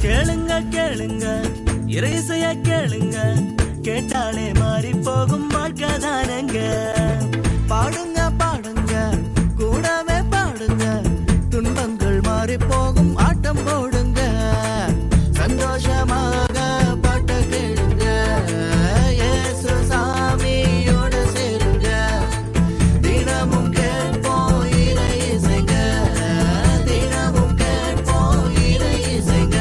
கேளுங்க கேளுங்க இறைசைய கேளுங்க கேட்டாலே மாறி போகும் வாழ்க்கை தானங்க பாடுங்க பாடுங்க கூடவே பாடுங்க துன்பங்கள் மாறி போகும் ஆட்டம் போடுங்க சந்தோஷமாக பாட்ட கேளுங்க இயேசு சாமியோட சேருங்க தினமும் கேட்போம் இறை இசைங்க தினமும் கேட்போம் இறை இசைங்க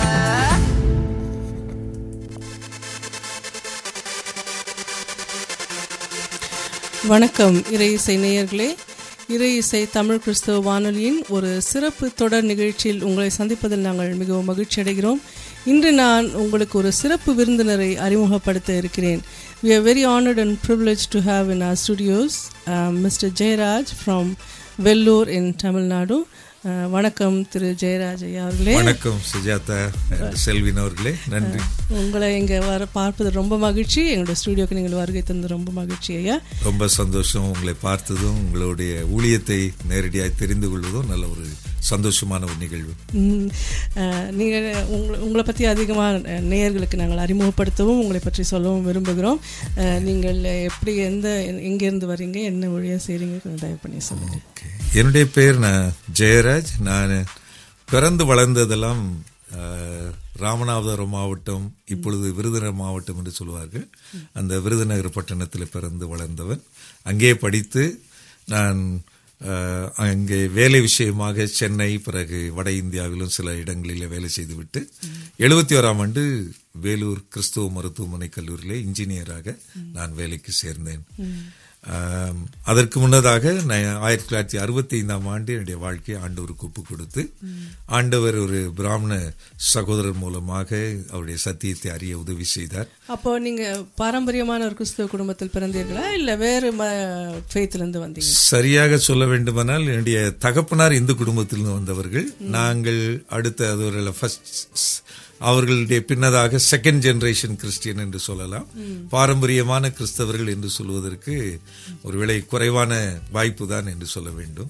வணக்கம் இறை இசை நேயர்களே இறை இசை தமிழ் கிறிஸ்தவ வானொலியின் ஒரு சிறப்பு தொடர் நிகழ்ச்சியில் உங்களை சந்திப்பதில் நாங்கள் மிகவும் மகிழ்ச்சி அடைகிறோம் இன்று நான் உங்களுக்கு ஒரு சிறப்பு விருந்தினரை அறிமுகப்படுத்த இருக்கிறேன் we are very honored and privileged to have in our studios uh, mr Jayaraj from Vellore in Tamil நாடு Uh, வணக்கம் திரு ஜெயராஜ் ஐயா அவர்களே வணக்கம் சுஜாதா and செல்வின் அவர்களே நன்றி உங்களை இங்கே வர பார்ப்பது ரொம்ப மகிழ்ச்சி எங்களுடைய ஸ்டுடியோக்கு நீங்கள் வருகை தந்து ரொம்ப மகிழ்ச்சி ஐயா ரொம்ப சந்தோஷம் உங்களை பார்த்ததும் உங்களுடைய ஊழியத்தை நேரடியாக தெரிந்து கொள்வதும் நல்ல ஒரு சந்தோஷமான ஒரு நிகழ்வு ம், அஹ், நீங்கள் உங்களை உங்களை பற்றி அதிகமாக நேயர்களுக்கு நாங்கள் அறிமுகப்படுத்தவும் உங்களை பற்றி சொல்லவும் விரும்புகிறோம் அஹ், நீங்கள் எப்படி எந்த எங்கேருந்து வரீங்க என்ன வழியாக செய்கிறீங்க கொஞ்சம் தயவு பண்ணி சொல்லுங்கள் Okay. என்னுடைய பேர் நான் ஜெயராஜ் நான் பிறந்து வளர்ந்ததெல்லாம் அஹ், ராமநாதபுரம் மாவட்டம் இப்பொழுது விருதுநகர் மாவட்டம் என்று சொல்வார்கள் அந்த விருதுநகர் பட்டணத்தில் பிறந்து வளர்ந்தவன் அங்கே படித்து நான் அஹ், அங்கே வேலை விஷயமாக சென்னை பிறகு வட இந்தியாவிலும் சில இடங்களில் வேலை செய்துவிட்டு எழுபத்தி ஓராம் ஆண்டு வேலூர் கிறிஸ்துவ மருத்துவமனை கல்லூரியிலே இன்ஜினியராக நான் வேலைக்கு சேர்ந்தேன் ஆம், அதற்கு முன்னதாக நான் ஆயிரத்தி தொள்ளாயிரத்தி அறுபத்தி ஐந்தாம் ஆண்டு என்னுடைய வாழ்க்கையை ஆண்டவருக்கு ஒப்பு கொடுத்து ஆண்டவர் ஒரு பிராமண சகோதரர் மூலமாக அவருடைய சத்தியத்தை அறிய உதவி செய்தார் அப்போ நீங்கள் பாரம்பரியமான ஒரு கிறிஸ்தவ குடும்பத்தில் பிறந்தீர்களா இல்லை வேறு ம ஃபெய்த்லேருந்து வந்தீங்க சரியாக சொல்ல வேண்டுமானால் என்னுடைய தகப்பனார் இந்து குடும்பத்திலிருந்து வந்தவர்கள் நாங்கள் அடுத்த அது ஒரு ஃபர்ஸ்ட் அவர்களுடைய பின்னதாக செகண்ட் ஜெனரேஷன் கிறிஸ்டியன் என்று சொல்லலாம் பாரம்பரியமான கிறிஸ்தவர்கள் என்று சொல்வதற்கு ஒருவேளை குறைவான வாய்ப்பு தான் என்று சொல்ல வேண்டும்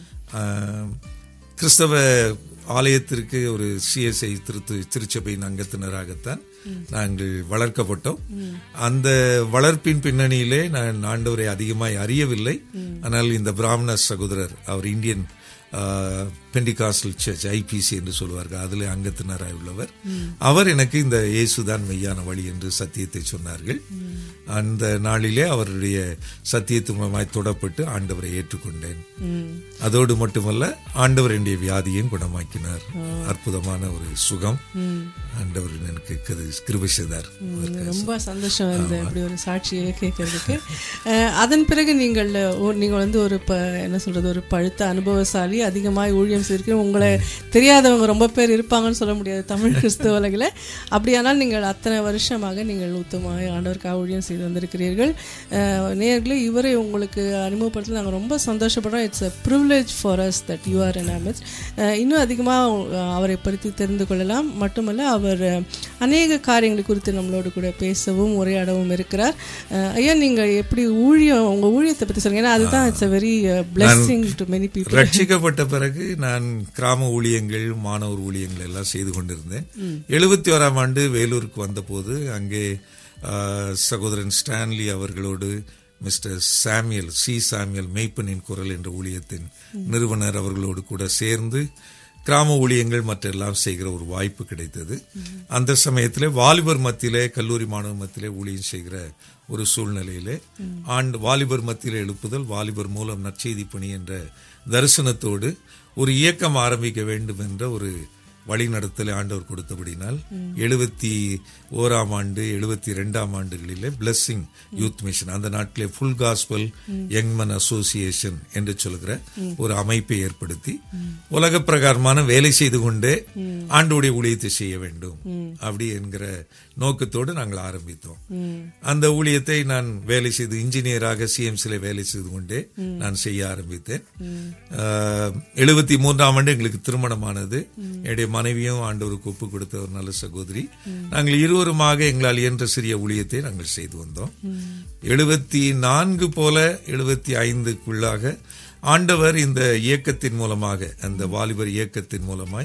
ஆம், கிறிஸ்தவ ஆலயத்திற்கு ஒரு சிஎஸ்ஐ திருத்து திருச்சபையின் அங்கத்தினராகத்தான் நாங்கள் வளர்க்கப்பட்டோம் அந்த வளர்ப்பின் பின்னணியிலே நான் ஆண்டவரை அதிகமாய் அறியவில்லை ஆனால் இந்த பிராமண சகோதரர் அவர் இந்தியன் பெண்டிகாஸ்டல் சர்ச் ஐபிசி என்று சொல்வார்கள் அதில் அங்கத்தினராய் உள்ளவர் அவர் எனக்கு இந்த இயேசுதான் மெய்யான வழி என்று சத்தியத்தை சொன்னார்கள் அந்த நாளிலே அவருடைய சத்தியத்து மூலமாய் தொடப்பட்டு ஆண்டவரை ஏற்றுக்கொண்டேன் அதோடு மட்டுமல்ல ஆண்டவர் என்னுடைய வியாதியையும் குணமாக்கினார் அற்புதமான ஒரு சுகம் ஆண்டவர் எனக்கு கிரு- கிருபை செய்தார் அதற்கு ரொம்ப சந்தோஷம் இந்த இப்படி ஒரு சாட்சியை கேட்கறதுக்கு அஹ், அதன் பிறகு நீங்கள் ஓ- நீங்கள் வந்து ஒரு ப என்ன சொல்றது ஒரு பழுத்த அனுபவசாலி அதிகமாக ஊழியம் செய்திருக்கீங்க உங்களை தெரியாதவங்க ரொம்ப பேர் இருப்பாங்கன்னு சொல்ல முடியாது தமிழ் கிறிஸ்துவ உலகில் அப்படியானால் நீங்கள் அத்தனை வருஷமாக நீங்கள் உத்தமாக ஆண்டவருக்காக ஊழியம் செய்து வந்திருக்கிறீர்கள் அஹ், நேயர்களே இவரை உங்களுக்கு அறிமுகப்படுத்தி நாங்கள் ரொம்ப சந்தோஷப்படுறோம் it's a privilege for us that you are an Amit இன்னும் அதிகமாக அவரை பற்றி தெரிந்து கொள்ளலாம் மட்டுமல்ல அவர் அஹ், அநேக காரியங்கள் குறித்து நம்மளோடு கூட பேசவும் உரையாடவும் இருக்கிறார் அஹ், ஐயா நீங்கள் எப்படி ஊழியம் உங்கள் ஊழியத்தை பற்றி சொல்லுங்க ஏன்னா அதுதான் it's a very blessing to many people ரட்சிக்கப்பட்ட பிறகு நான் கிராம ஊழியங்கள் மாணவர் ஊழியங்கள் எல்லாம் செய்து கொண்டிருந்தேன் எழுபத்தி ஓராம் ஆண்டு வேலூருக்கு வந்தபோது அங்கே ஆ, சகோதரன் ஸ்டான்லி அவர்களோடு மிஸ்டர் சாமியல் சி சாமியல் மெய்ப்பனின் குரல் என்ற ஊழியத்தின் நிறுவனர் அவர்களோடு கூட சேர்ந்து கிராம ஊழியங்கள் மற்றெல்லாம் செய்கிற ஒரு வாய்ப்பு கிடைத்தது அந்த சமயத்திலே வாலிபர் மத்தியிலே கல்லூரி மாணவர் மத்தியிலே ஊழியம் செய்கிற ஒரு சூழ்நிலையிலே ஆண்டு வாலிபர் மத்தியிலே எழுப்புதல் வாலிபர் மூலம் நற்செய்தி பணி என்ற தரிசனத்தோடு ஒரு இயக்கம் ஆரம்பிக்க வேண்டும் என்ற ஒரு வழிநடத்தலை ஆண்டவர் கொடுத்தபடினால் எழுபத்தி ஓராம் ஆண்டு எழுபத்தி ரெண்டாம் ஆண்டுகளிலே பிளஸ்ஸிங் யூத் மிஷன் அந்த நாட்டிலே ஃபுல் காஸ்பல் யங்மன் அசோசியேஷன் என்று சொல்கிற ஒரு அமைப்பை ஏற்படுத்தி உலக பிரகாரமான வேலை செய்து கொண்டே ஆண்டோடைய ஊழியத்தை செய்ய வேண்டும் அப்படி என்கிற நோக்கத்தோடு நாங்கள் ஆரம்பித்தோம் அந்த ஊழியத்தை நான் வேலை செய்து இன்ஜினியராக சிஎம்சில வேலை செய்து கொண்டே நான் செய்ய ஆரம்பித்தேன் எழுபத்தி மூன்றாம் ஆண்டு எங்களுக்கு திருமணமானது என்னுடைய மனைவியும் ஆண்டவருக்கு ஒப்பு கொடுத்த ஒரு நல்ல சகோதரி நாங்கள் இருவருமாக எங்களால் இயன்ற சிறிய ஊழியத்தை நாங்கள் செய்து வந்தோம் எழுபத்தி நான்கு போல எழுபத்தி ஐந்துக்குள்ளாக ஆண்டவர் இந்த இயக்கத்தின் மூலமாக அந்த வாலிபர் இயக்கத்தின் மூலமாய்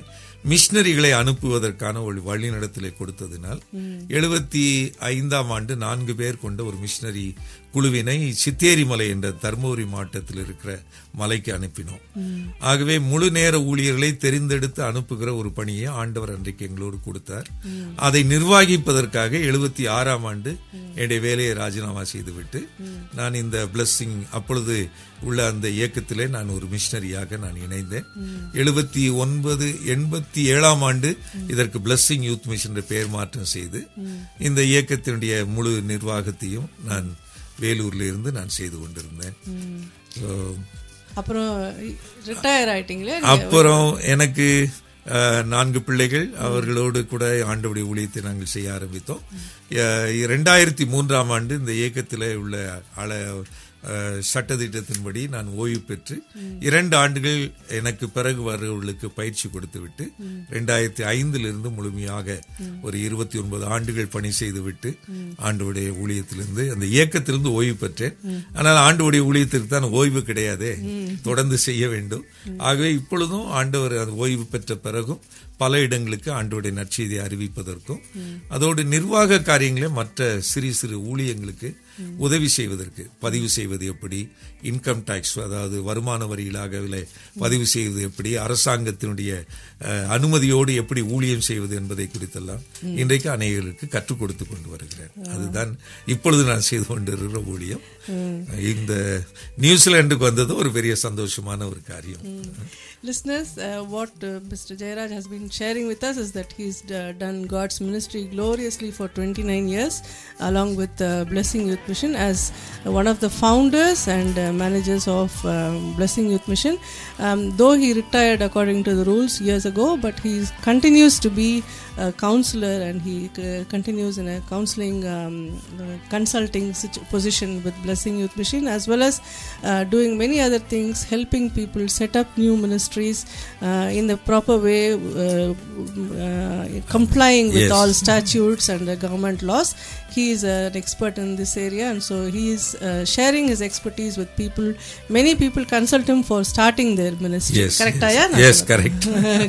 மிஷனரிகளை அனுப்புவதற்கான ஒரு வழிநடத்தலை கொடுத்ததினால் எழுபத்தி ஐந்தாம் ஆண்டு நான்கு பேர் கொண்ட ஒரு மிஷனரி குழுவினை சித்தேரி மலை என்ற தர்மபுரி மாவட்டத்தில் இருக்கிற மலைக்கு அனுப்பினோம் ஆகவே முழு நேர ஊழியர்களை தெரிந்தெடுத்து அனுப்புகிற ஒரு பணியை ஆண்டவர் அன்றைக்கு எங்களோடு கொடுத்தார் அதை நிர்வகிப்பதற்காக எழுபத்தி ஆறாம் ஆண்டு என்னுடைய வேலையை ராஜினாமா செய்துவிட்டு நான் இந்த பிளஸ்ஸிங் அப்பொழுது உள்ள அந்த இயக்கத்திலே நான் ஒரு மிஷனரியாக நான் இணைந்தேன் எழுபத்தி ஒன்பது எண்பத்தி ஏழாம் ஆண்டு இதற்கு பிளஸ்ஸிங் யூத் மிஷன் பெயர் மாற்றம் செய்து இந்த இயக்கத்தினுடைய முழு நிர்வாகத்தையும் நான் வேலூர்ல இருந்து நான் செய்து கொண்டிருந்தேன் So, அப்புறம் ரிட்டையர் ஆயிட்டீங்களே அப்புறம் எனக்கு அஹ், நான்கு பிள்ளைகள் அவர்களோடு கூட ஆண்டவுடைய ஊழியத்தை நாங்கள் செய்ய ஆரம்பித்தோம் ரெண்டாயிரத்தி மூன்றாம் ஆண்டு இந்த இயக்கத்தில் உள்ள அல அஹ், சட்டத்திட்டத்தின்படி நான் ஓய்வு பெற்று இரண்டு ஆண்டுகள் எனக்கு பிறகு வருவர்களுக்கு பயிற்சி கொடுத்துவிட்டு ரெண்டாயிரத்தி ஐந்திலிருந்து முழுமையாக ஒரு இருபத்தி ஒன்பது ஆண்டுகள் பணி செய்துவிட்டு ஆண்டவுடைய ஊழியத்திலிருந்து அந்த இயக்கத்திலிருந்து ஓய்வு பெற்றேன் ஆனால் ஆண்டவுடைய ஊழியத்திற்கு தான் ஓய்வு கிடையாதே தொடர்ந்து செய்ய வேண்டும் ஆகவே இப்பொழுதும் ஆண்டவர் அந்த ஓய்வு பெற்ற பிறகும் பல இடங்களுக்கு ஆண்டோடைய நற்செய்தியை அறிவிப்பதற்கும் அதோடு நிர்வாக காரியங்களை மற்ற சிறு சிறு ஊழியங்களுக்கு உதவி செய்வதற்கு பதிவு செய்வது எப்படி இன்கம் டாக்ஸ் அதாவது வருமான வரியிலாக பதிவு செய்வது எப்படி அரசாங்கத்தினுடைய அஹ், அனுமதியோடு எப்படி ஊழியம் செய்வது என்பதை குறித்தெல்லாம் இன்றைக்கு அநேகருக்கு கற்றுக் கொடுத்து கொண்டு வருகிறேன் அதுதான் இப்பொழுது நான் செய்து கொண்டிருக்கிற ஊழியம் இந்த நியூசிலாந்துக்கு வந்தது ஒரு பெரிய சந்தோஷமான ஒரு காரியம் Listeners, uh, what uh, Mr. Jairaj has been sharing with us is that he's uh, done God's ministry gloriously for 29 years, along with uh, Blessing Youth Mission, as one of the founders and uh, managers of um, Blessing Youth Mission. Um, though he retired according to the rules years ago, but he continues to be a counselor and he uh, continues in a counseling um, uh, consulting situ- position with Blessing Youth Mission, as well as uh, doing many other things, helping people set up new ministries uh, in the proper way, uh, uh, complying with Yes. all statutes and the government laws. He is an expert in this area, and so he is uh, sharing his expertise with people. Many people consult him for starting their ministry. Yes, Correct, yes. ஆயா? நான் Yes, சொல்றது. correct.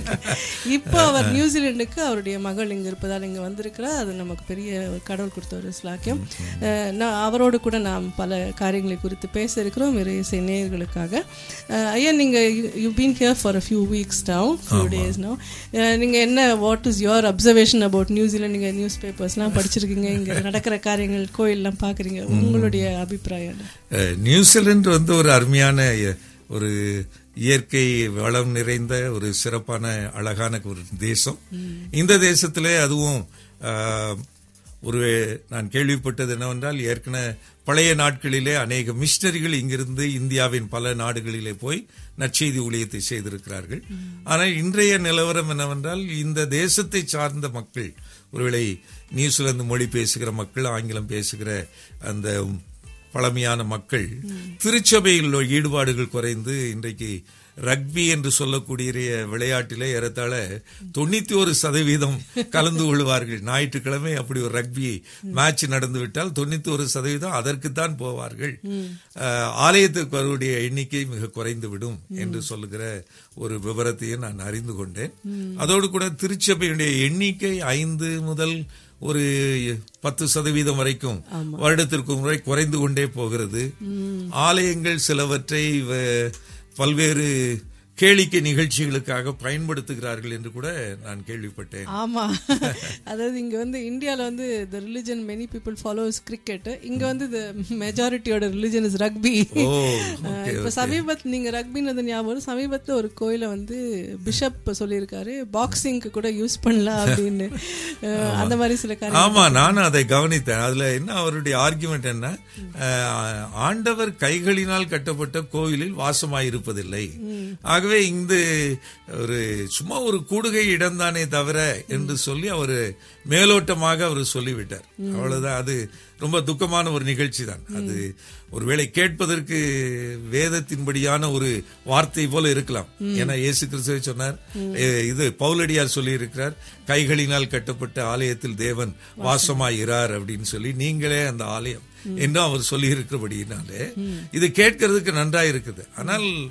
இப்போ அவர் நியூசிலாந்துக்கு அவருடைய மகள் இங்க இருப்பதால் இங்க வந்திருக்கிறார் அது நமக்கு பெரிய ஒரு கடவுள் கொடுத்த ஒரு ஸ்லாக்கியம் அஹ், நான் அவரோடு கூட நாம் பல காரியங்களை குறித்து பேச இருக்கிறோம் இறை நேயர்களுக்காக அஹ், ஐயா நீங்க you been here for a few weeks down few days no நீங்க என்ன what is your observation about New Zealand நீங்க நியூஸ் பேப்பர்ஸ்லாம் படிச்சிருக்கீங்க இங்க நடக்கிற காரியங்கள் கோயில்லாம் பாக்குறீங்க உங்களுடைய அபிப்பிராயம் என்ன? அஹ், நியூசிலாந்து வந்து ஒரு அருமையான அஹ், ஒரு இயற்கை வளம் நிறைந்த ஒரு சிறப்பான அழகான ஒரு தேசம் இந்த தேசத்திலே அதுவும் அஹ், ஒரு நான் கேள்விப்பட்டது என்னவென்றால் ஏற்கனவே பழைய நாட்களிலே அநேக மிஷனரிகள் இங்கிருந்து இந்தியாவின் பல நாடுகளிலே போய் நற்செய்தி ஊழியத்தை செய்திருக்கிறார்கள் ஆனால் இன்றைய நிலவரம் என்னவென்றால் இந்த தேசத்தை சார்ந்த மக்கள் ஒருவேளை நியூசிலாந்து மொழி பேசுகிற மக்கள் ஆங்கிலம் பேசுகிற அந்த பழமையான மக்கள் திருச்சபையில் உள்ள ஈடுபாடுகள் குறைந்து இன்றைக்கு ரக்பி என்று சொல்லக்கூடிய விளையாட்டிலே ஏறத்தாழ தொண்ணூத்தி ஒரு சதவீதம் கலந்து கொள்வார்கள் ஞாயிற்றுக்கிழமை அப்படி ஒரு ரக்பி மேட்ச் நடந்து விட்டால் தொண்ணூத்தி ஒரு சதவீதம் அதற்குத்தான் போவார்கள் அஹ், ஆலயத்துக்கு வருவடைய எண்ணிக்கை மிக குறைந்து விடும் என்று சொல்லுகிற ஒரு விவரத்தையும் நான் அறிந்து கொண்டேன் அதோடு கூட திருச்சபையுடைய எண்ணிக்கை ஐந்து முதல் ஒரு பத்து சதவீதம் வரைக்கும் வருடத்திற்கு ஒரு முறை குறைந்து கொண்டே போகிறது ஆலயங்கள் சிலவற்றை வ- பல்வேறு கேளிக்கை நிகழ்ச்சிகளுக்காக பயன்படுத்துகிறார்கள் என்று கூட நான் கேள்விப்பட்டேன் ஆமா அதாவது இங்க வந்து இந்தியால வந்து the religion many people follows cricket இங்க வந்து த மெஜாரிட்டியோட religion is rugby oh okay இப்ப சமீபத் நீங்க ரக்பின்னு ஞாபகம் வரும். சமீபத்துல ஒரு கோயில வந்து பிஷப் சொல்லியிருக்காரு பாக்ஸிங்க்கு கூட யூஸ் பண்ணலாம் அப்படின்னு அஹ், அந்த மாதிரி சில காரியம் ஆமா நானும் அதை கவனித்தேன் அதுல என்ன அவருடைய ஆர்குமெண்ட் என்ன அஹ், ஆண்டவர் கைகளினால் கட்டப்பட்ட கோயிலில் வாசமாயிருப்பதில்லை ஆகவே இந்த ஒரு சும்மா ஒரு கூடுகை இடம்தானே தவிர என்று சொல்லி அவர் மேலோட்டமாக அவர் சொல்லிவிட்டார் அவ்வளவுதான் அது ரொம்ப துக்கமான ஒரு நிகழ்ச்சி தான் அது ஒருவேளை கேட்பதற்கு வேதத்தின்படியான ஒரு வார்த்தை போல இருக்கலாம் ஏன்னா இயேசு கிறிஸ்துவை சொன்னார் எ- இது பவுலடியார் சொல்லி இருக்கிறார் கைகளினால் கட்டப்பட்ட ஆலயத்தில் தேவன் வாசமாயிரார் அப்படின்னு சொல்லி நீங்களே அந்த ஆலயம் என்று அவர் சொல்லி இருக்கிறபடியினாலே இது கேட்கறதுக்கு நன்றா இருக்குது ஆனால்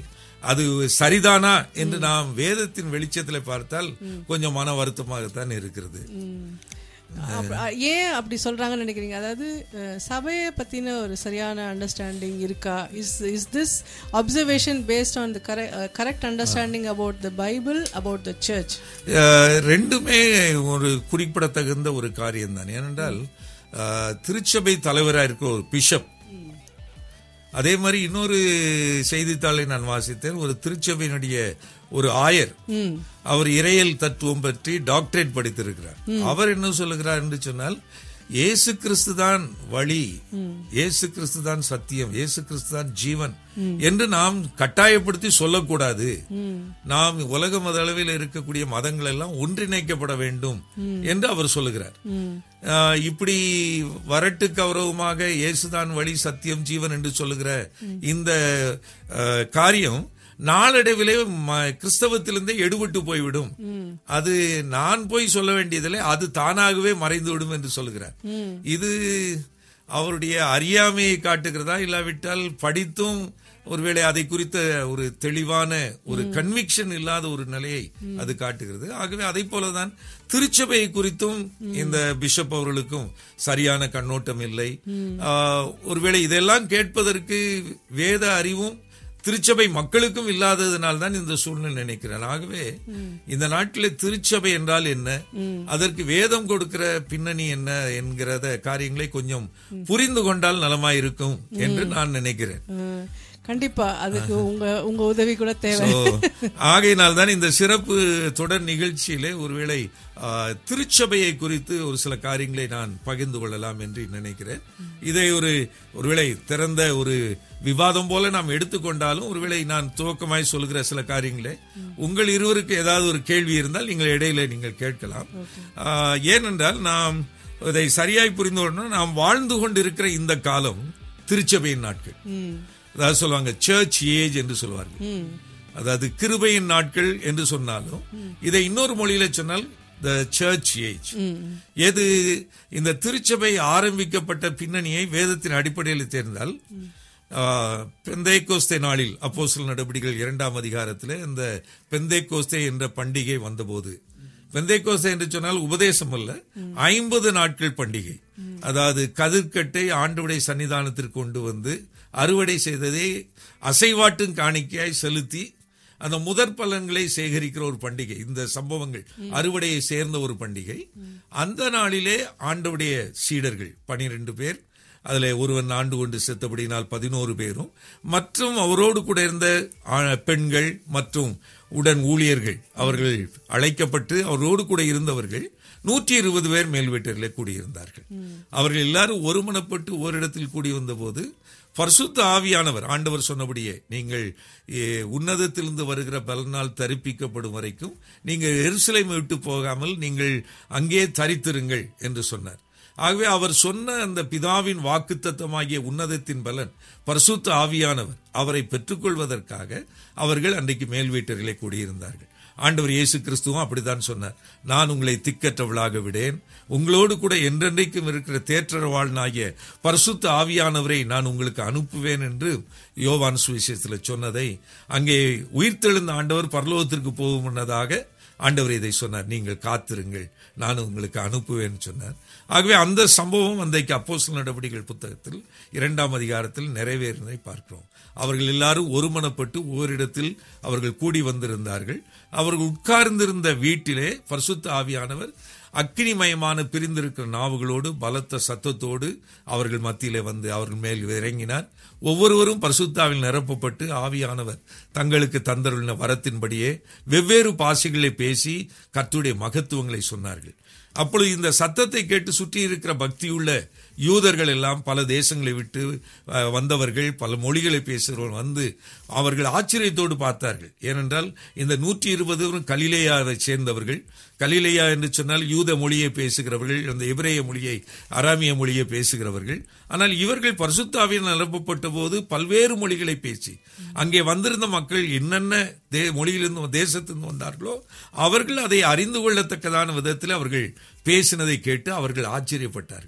அது சரிதானா என்று நாம் வேதத்தின் வெளிச்சத்தில் பார்த்தால் கொஞ்சம் மன வருத்தமாகத்தான் இருக்கிறது அப்ப- ஏன் அப்படி சொல்றாங்கன்னு நினைக்கிறீங்க அதாவது அஹ், சபையை பத்தின ஒரு சரியான அண்டர்ஸ்டாண்டிங் இருக்கா is is this observation based on the correct understanding about the Bible about the church uh, ரெண்டுமே ஒரு குறிப்பிடத்தகுந்த ஒரு காரியம் தான் ஏனென்றால் அஹ், திருச்சபை தலைவராக இருக்கிற ஒரு பிஷப் அதே மாதிரி இன்னொரு செய்தித்தாளை நான் வாசித்தேன் ஒரு திருச்சபையினுடைய ஒரு ஆயர் அவர் இறையல் தத்துவம் பற்றி டாக்டரேட் படித்திருக்கிறார் அவர் என்ன சொல்லுகிறார் என்று சொன்னால் இயேசு கிறிஸ்து தான் வழி இயேசு கிறிஸ்து தான் சத்தியம் இயேசு கிறிஸ்து தான் ஜீவன் என்று நாம் கட்டாயப்படுத்தி சொல்லக்கூடாது நாம் உலக மதளவில் இருக்கக்கூடிய மதங்கள் எல்லாம் ஒன்றிணைக்கப்பட வேண்டும் என்று அவர் சொல்லுகிறார் ஆஹ், இப்படி வரட்டு கௌரவமாக இயேசுதான் வழி சத்தியம் ஜீவன் என்று சொல்லுகிற இந்த ஆஹ், காரியம் நாளடைவிலே ம- கிறிஸ்தவத்திலிருந்தே எடுபட்டு போய்விடும் அது நான் போய் சொல்ல வேண்டியதில்லை அது தானாகவே மறைந்து விடும் என்று சொல்லுகிறார் இது அவருடைய அறியாமையை காட்டுகிறதா இல்லாவிட்டால் படித்தும் ஒருவேளை அதை குறித்த ஒரு தெளிவான ஒரு கன்விக்ஷன் இல்லாத ஒரு நிலையை அது காட்டுகிறது ஆகவே அதை போலதான் திருச்சபையை குறித்தும் இந்த பிஷப் அவர்களுக்கும் சரியான கண்ணோட்டம் இல்லை ஆஹ், ஒருவேளை இதெல்லாம் கேட்பதற்கு வேத அறிவும் திருச்சபை மக்களுக்கும் இல்லாததுனால் தான் இந்த சூழ்நிலை நினைக்கிறேன் ஆகவே இந்த நாட்டில் திருச்சபை என்றால் என்ன அதற்கு வேதம் கொடுக்கிற பின்னணி என்ன என்கிறத காரியங்களை கொஞ்சம் புரிந்து கொண்டால் நலமாயிருக்கும் என்று நான் நினைக்கிறேன் கண்டிப்பா அதுக்கு உங்க உங்க உதவி கூட தேவை So, ஆகையினால் தான் இந்த சிறப்பு தொடர் நிகழ்ச்சியிலே ஒருவேளை ஆ, திருச்சபையை குறித்து ஒரு சில காரியங்களை நான் பகிர்ந்து கொள்ளலாம் என்று நினைக்கிறேன் இதை ஒரு ஒருவேளை திறந்த ஒரு விவாதம் போல நாம் எடுத்துக்கொண்டாலும் ஒருவேளை நான் துவக்கமாய் சொல்கிற சில காரியங்களே உங்கள் இருவருக்கு ஏதாவது ஒரு கேள்வி இருந்தால் நீங்கள் இடையில நீங்கள் கேட்கலாம் ஆ, ஏனென்றால் நாம் இதை சரியாய் புரிந்து கொள்ளணும் நாம் வாழ்ந்து கொண்டிருக்கிற இந்த காலம் திருச்சபையின் நாட்கள் அதாவது சொல்லுவாங்க சர்ச் ஏஜ் என்று சொல்வார்கள் அதாவது கிருபையின் நாட்கள் என்று சொன்னாலும் இதை இன்னொரு மொழியில சொன்னால் த சர்ச் ஏஜ் எது இந்த திருச்சபை ஆரம்பிக்கப்பட்ட பின்னணியை வேதத்தின் அடிப்படையில் தேர்ந்தால் பெந்தைக்கோஸ்தே நாளில் அப்போஸ்தலர் நடவடிக்கைகள் இரண்டாம் அதிகாரத்தில் இந்த பெந்தைக்கோஸ்தே என்ற பண்டிகை வந்தபோது பெந்தைக்கோஸ்தே என்று சொன்னால் உபதேசம் அல்ல ஐம்பது நாட்கள் பண்டிகை அதாவது கதிர்கட்டை ஆண்டுடைய சன்னிதானத்திற்கு கொண்டு வந்து அறுவடை செய்ததை அசைவாட்டும் காணிக்கையாய் செலுத்தி அந்த முதற் பலன்களை சேகரிக்கிற ஒரு பண்டிகை இந்த சம்பவங்கள் அறுவடையை சேர்ந்த ஒரு பண்டிகை அந்த நாளிலே ஆண்டவுடைய சீடர்கள் பனிரெண்டு பேர் அதிலே ஒருவன் ஆண்டு கொண்டு செத்தபடியினால் பதினோரு பேரும் மற்றும் அவரோடு கூட இருந்த ஆ- பெண்கள் மற்றும் உடன் ஊழியர்கள் அவர்கள் அழைக்கப்பட்டு அவரோடு கூட இருந்தவர்கள் நூற்றி இருபது பேர் மேல் வீட்டிலே கூடியிருந்தார்கள் அவர்கள் எல்லாரும் ஒருமனப்பட்டு ஓரிடத்தில் கூடி வந்தபோது பரிசுத்த ஆவியானவர் ஆண்டவர் சொன்னபடியே நீங்கள் ஏ, உன்னதத்திலிருந்து வருகிற பலனால் தரிப்பிக்கப்படும் வரைக்கும் நீங்கள் எருசலேம் விட்டு போகாமல் நீங்கள் அங்கே தரித்திருங்கள் என்று சொன்னார் ஆகவே அவர் சொன்ன அந்த பிதாவின் வாக்குத்தத்தமாகிய உன்னதத்தின் பலன் பரிசுத்த ஆவியானவர் அவரை பெற்றுக்கொள்வதற்காக அவர்கள் அன்றைக்கு மேல் வீட்டர்களே கூடியிருந்தார்கள் ஆண்டவர் இயேசு கிறிஸ்துவும் அப்படித்தான் சொன்னார் நான் உங்களை திக்கற்றவளாக விடேன் உங்களோடு கூட என்றென்றைக்கும் இருக்கிற தேற்றரவாளனாகிய பரிசுத்த ஆவியானவரை நான் உங்களுக்கு அனுப்புவேன் என்று யோவான் சுவிசேஷத்தில் சொன்னதை அங்கே உயிர்த்தெழுந்த ஆண்டவர் பரலோகத்திற்கு போகும் முன்னதாக ஆண்டவர் இதை சொன்னார் நீங்கள் காத்திருங்கள் நான் உங்களுக்கு அனுப்புவேன் சொன்னார் ஆகவே அந்த சம்பவம் அன்றைக்கு அப்போஸ்தலர் நடவடிக்கைகள் புத்தகத்தில் இரண்டாம் அதிகாரத்தில் நிறைவேறினதை பார்க்கிறோம் அவர்கள் எல்லாரும் ஒருமனப்பட்டு ஓரிடத்தில் அவர்கள் கூடி வந்திருந்தார்கள் அவர்கள் உட்கார்ந்திருந்த வீட்டிலே பரிசுத்த ஆவியானவர் அக்கினிமயமான பிரிந்திருக்கிற நாவுகளோடு பலத்த சத்தத்தோடு அவர்கள் மத்தியிலே வந்து அவர்கள் மேல் இறங்கினார் ஒவ்வொருவரும் பரிசுத்தாவில் நிரப்பப்பட்டு ஆவியானவர் தங்களுக்கு தந்தருளின வரத்தின்படியே வெவ்வேறு பாஷைகளை பேசி கர்த்தருடைய மகத்துவங்களை சொன்னார்கள் அப்பொழுது இந்த சத்தத்தை கேட்டு சுற்றி இருக்கிற பக்தியுள்ள யூதர்கள் எல்லாம் பல தேசங்களை விட்டு அஹ், வந்தவர்கள் பல மொழிகளை பேசுகிறவர்கள் வந்து அவர்கள் ஆச்சரியத்தோடு பார்த்தார்கள் ஏனென்றால் இந்த நூற்றி இருபதுவரும் கலிலேயாவை சேர்ந்தவர்கள் கலிலேயா என்று சொன்னால் யூத மொழியை பேசுகிறவர்கள் அந்த எபிரேய மொழியை அராமிய மொழியை பேசுகிறவர்கள் ஆனால் இவர்கள் பரிசுத்தாவியில் நிரப்பப்பட்ட போது பல்வேறு மொழிகளை பேசி அங்கே வந்திருந்த மக்கள் என்னென்ன தே மொழியிலிருந்து தேசத்திலிருந்து வந்தார்களோ அவர்கள் அதை அறிந்து கொள்ளத்தக்கதான விதத்தில் அவர்கள் பேசினதை கேட்டு அவர்கள் ஆச்சரியப்பட்டார்கள்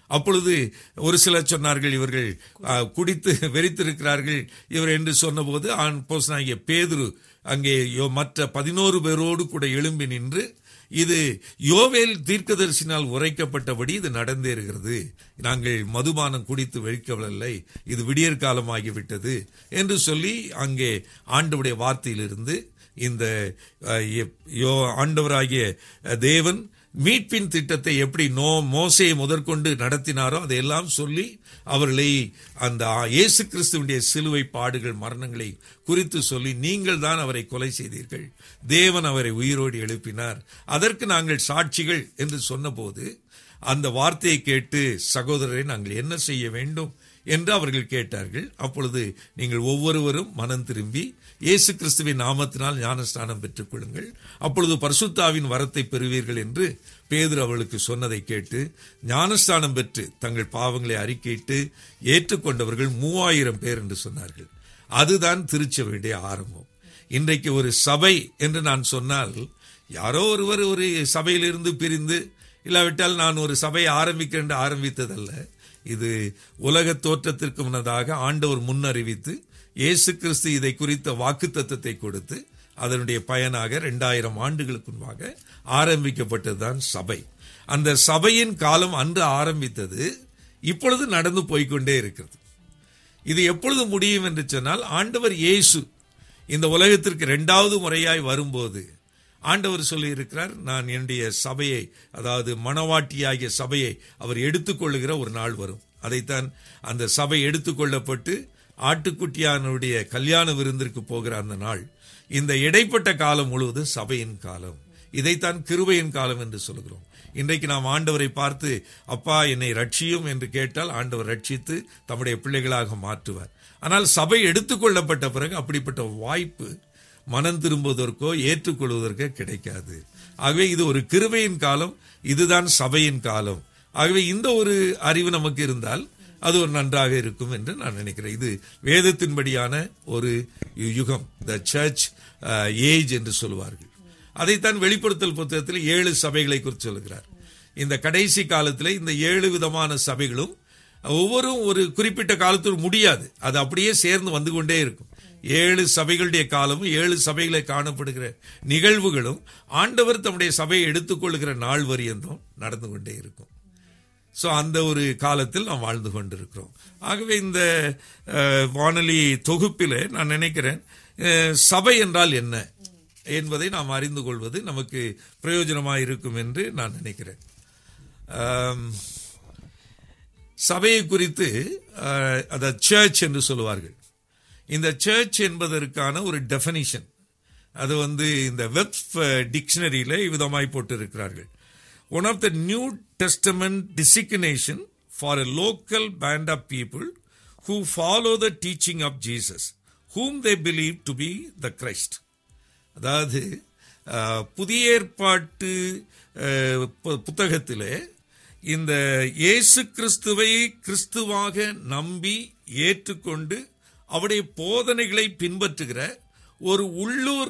அப்பொழுது ஒரு சிலர் சொன்னார்கள் இவர்கள் ஆ, குடித்து வெறித்திருக்கிறார்கள் இவர் என்று சொன்னபோது ஆண் போசனாகிய பேதுரு அங்கே யோ- மற்ற பதினோரு பேரோடு கூட எழும்பி நின்று இது யோவேல் தீர்க்கதரிசினால் உரைக்கப்பட்டபடி இது நடந்தேறுகிறது நாங்கள் மதுபானம் குடித்து வெடிக்கவில்லை இது விடியற் காலமாகிவிட்டது என்று சொல்லி அங்கே ஆண்டவுடைய வார்த்தையிலிருந்து இந்த அஹ், எ- யோ ஆண்டவராகிய அஹ், தேவன் மீட்பின் திட்டத்தை எப்படி நோ மோசையை முதற்கொண்டு நடத்தினாரோ அதையெல்லாம் சொல்லி அவர்களை அந்த ஆ- இயேசு கிறிஸ்துவனுடைய சிலுவை பாடுகள் மரணங்களை குறித்து சொல்லி நீங்கள் தான் அவரை கொலை செய்தீர்கள் தேவன் அவரை உயிரோடு எழுப்பினார் அதற்கு நாங்கள் சாட்சிகள் என்று சொன்னபோது அந்த வார்த்தையை கேட்டு சகோதரரை நாங்கள் என்ன செய்ய வேண்டும் என்று அவர்கள் கேட்டார்கள் அப்பொழுது நீங்கள் ஒவ்வொருவரும் மனம் திரும்பி இயேசு கிறிஸ்துவின் நாமத்தினால் ஞானஸ்நானம் பெற்றுக் கொள்ளுங்கள் அப்பொழுது பரிசுத்தாவின் வரத்தை பெறுவீர்கள் என்று பேதுரு அவர்களுக்கு சொன்னதை கேட்டு ஞானஸ்நானம் பெற்று தங்கள் பாவங்களை அறிக்கையிட்டு ஏற்றுக்கொண்டவர்கள் மூவாயிரம் பேர் என்று சொன்னார்கள் அதுதான் திருச்சபையுடைய ஆரம்பம் இன்றைக்கு ஒரு சபை என்று நான் சொன்னால் யாரோ ஒருவர் ஒரு சபையிலிருந்து பிரிந்து இல்லாவிட்டால் நான் ஒரு சபையை ஆரம்பிக்கிறேன் என்று ஆரம்பித்ததல்ல இது உலக தோற்றத்திற்கு முன்னதாக ஆண்டவர் முன்னறிவித்து இயேசு கிறிஸ்து இதை குறித்த வாக்குத்தத்தத்தை கொடுத்து அதனுடைய பயனாக இரண்டாயிரம் ஆண்டுகளுக்கு முன்பாக ஆரம்பிக்கப்பட்டதுதான் சபை அந்த சபையின் காலம் அன்று ஆரம்பித்தது இப்பொழுது நடந்து போய்க்கொண்டே இருக்கிறது இது எப்பொழுது முடியும் என்று சொன்னால் ஆண்டவர் இயேசு இந்த உலகத்திற்கு இரண்டாவது முறையாய் வரும்போது ஆண்டவர் சொல்லியிருக்கிறார் நான் என்னுடைய சபையை அதாவது மணவாட்டியாகிய சபையை அவர் எடுத்துக்கொள்ளுகிற ஒரு நாள் வரும் அதைத்தான் அந்த சபை எடுத்துக்கொள்ளப்பட்டு ஆட்டுக்குட்டியானுடைய கல்யாண விருந்திற்கு போகிற அந்த நாள் இந்த இடைப்பட்ட காலம் முழுவதும் சபையின் காலம் இதைத்தான் கிருபையின் காலம் என்று சொல்கிறோம் இன்றைக்கு நாம் ஆண்டவரை பார்த்து அப்பா என்னை ரட்சியும் என்று கேட்டால் ஆண்டவர் ரட்சித்து தம்முடைய பிள்ளைகளாக மாற்றுவார் ஆனால் சபை எடுத்துக்கொள்ளப்பட்ட பிறகு அப்படிப்பட்ட வாய்ப்பு மனம் திரும்புவதற்கோ ஏற்றுக்கொள்வதற்கோ கிடைக்காது ஆகவே இது ஒரு கிருபையின் காலம் இதுதான் சபையின் காலம் ஆகவே இந்த ஒரு அறிவு நமக்கு இருந்தால் அது ஒரு நன்றாக இருக்கும் என்று நான் நினைக்கிறேன் இது வேதத்தின்படியான ஒரு யுகம் த சர்ச் ஏஜ் என்று சொல்லுவார்கள் அதைத்தான் வெளிப்படுத்தல் புத்தகத்தில் ஏழு சபைகளை குறித்து சொல்லுகிறார் இந்த கடைசி காலத்தில் இந்த ஏழு விதமான சபைகளும் ஒவ்வொரு ஒரு குறிப்பிட்ட காலத்தில் முடியாது அது அப்படியே சேர்ந்து வந்து கொண்டே இருக்கும் ஏழு சபைகளுடைய காலமும் ஏழு சபைகளை காணப்படுகிற நிகழ்வுகளும் ஆண்டவர் தம்முடைய சபையை எடுத்துக்கொள்கிற நாள் வரியந்தும் நடந்து கொண்டே இருக்கும் ஸோ அந்த ஒரு காலத்தில் நாம் வாழ்ந்து கொண்டிருக்கிறோம் ஆகவே இந்த அஹ், வானொலி தொகுப்பில் நான் நினைக்கிறேன் அஹ், சபை என்றால் என்ன என்பதை நாம் அறிந்து கொள்வது நமக்கு பிரயோஜனமாக இருக்கும் என்று நான் நினைக்கிறேன் ஆம், சபையை குறித்து அஹ், அதை சர்ச் என்று சொல்லுவார்கள் இந்த சர்ச் என்பதற்கான ஒரு டெஃபனிஷன் அது வந்து இந்த வெப் டிக்ஷனரியில விதமாய் போட்டு இருக்கிறார்கள் one of the New Testament designation for a local band of people who follow the teaching of Jesus whom they believe to be the Christ அதாவது அஹ், புதிய ஏற்பாட்டு அஹ், பு- புத்தகத்திலே இந்த இயேசு கிறிஸ்துவை கிறிஸ்துவாக நம்பி ஏற்றுக்கொண்டு அவருடைய போதனைகளை பின்பற்றுகிற ஒரு உள்ளூர்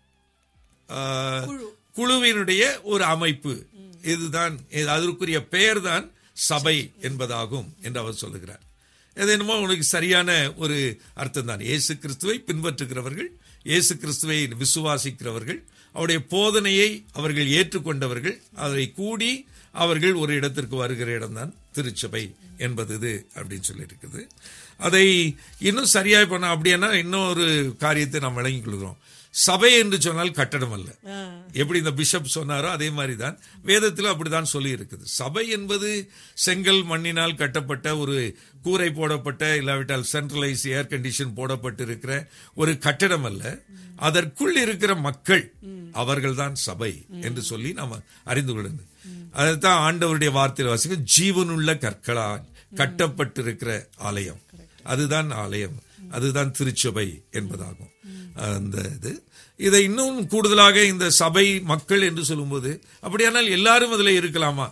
அஹ், குழுவினுடைய ஒரு அமைப்பு இதுதான் இது- அதற்குரிய பெயர் தான் சபை என்பதாகும் என்று அவர் சொல்லுகிறார் இது என்னமோ உனக்கு சரியான ஒரு அர்த்தம் தான் இயேசு கிறிஸ்துவை பின்பற்றுகிறவர்கள் இயேசு கிறிஸ்துவை விசுவாசிக்கிறவர்கள் அவருடைய போதனையை அவர்கள் ஏற்றுக்கொண்டவர்கள் அதை கூடி அவர்கள் ஒரு இடத்திற்கு வருகிற இடம்தான் திருச்சபை என்பது இது அப்படின்னு சொல்லி இருக்குது அதை இன்னும் சரியாய் பண்ண அப்படின்னா இன்னொரு காரியத்தை நாம் விளங்கிக் கொள்கிறோம் சபை என்று சொன்னால் கட்டடம் அல்ல எப்படி இந்த பிஷப் சொன்னாரோ அதே மாதிரி தான் வேதத்தில் அப்படிதான் சொல்லி இருக்குது சபை என்பது செங்கல் மண்ணினால் கட்டப்பட்ட ஒரு கூரை போடப்பட்ட இல்லாவிட்டால் சென்ட்ரலைஸ் ஏர் கண்டிஷன் போடப்பட்டு இருக்கிற ஒரு கட்டடம் அல்ல அதற்குள் இருக்கிற மக்கள் அவர்கள்தான் சபை என்று சொல்லி நாம் அறிந்து கொள்ளணும் அதைத்தான் ஆண்டவருடைய வார்த்தையில் வாசிக்கும் ஜீவனுள்ள கற்களால் கட்டப்பட்டிருக்கிற ஆலயம் அதுதான் ஆலயம் அதுதான் திருச்சபை என்பதாகும் அந்த இது இதை இன்னும் கூடுதலாக இந்த சபை மக்கள் என்று சொல்லும்போது அப்படியானால் எல்லாரும் அதுல இருக்கலாமா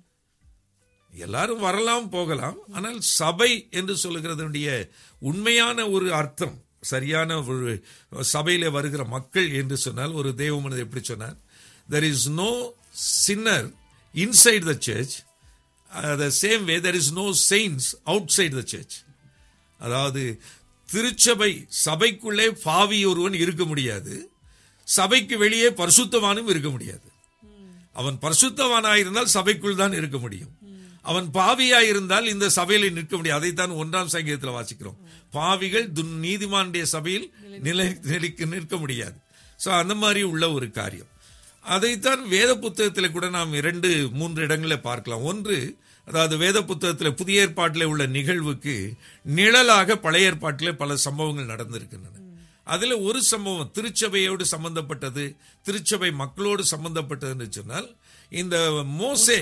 எல்லாரும் வரலாம் போகலாம் ஆனால் சபை என்று சொல்லுகிறதுடைய உண்மையான ஒரு அர்த்தம் சரியான ஒரு சபையில வருகிற மக்கள் என்று சொன்னால் ஒரு தேவ மனிதர் எப்படி சொன்னார் there is no sinner inside the church the same way there is no saints outside the church அதாவது திருச்சபை சபைக்குள்ளே பாவி ஒருவன் இருக்க முடியாது சபைக்கு வெளியே பரிசுத்தவானும் இருக்க முடியாது அவன் பரிசுத்தவானாயிருந்தால் சபைக்குள் தான் இருக்க முடியும் அவன் பாவியாயிருந்தால் இந்த சபையில நிற்க முடியாது அதைத்தான் ஒன்றாம் சங்கீதத்தில் வாசிக்கிறோம் பாவிகள் துன் நீதிமானுடைய சபையில் நிலை நிலைக்கு நிற்க முடியாது சோ அந்த மாதிரி உள்ள ஒரு காரியம் அதைத்தான் வேத புத்தகத்தில் கூட நாம் இரண்டு மூன்று இடங்களில் பார்க்கலாம் ஒன்று அதாவது வேத புத்தகத்தில் புதிய ஏற்பாட்டில் உள்ள நிகழ்வுக்கு நிழலாக பழைய ஏற்பாட்டில் பல சம்பவங்கள் நடந்திருக்கின்றன அதுல ஒரு சம்பவம் திருச்சபையோடு சம்பந்தப்பட்டது திருச்சபை மக்களோடு சம்பந்தப்பட்டதுன்னு சொன்னால் இந்த மோசே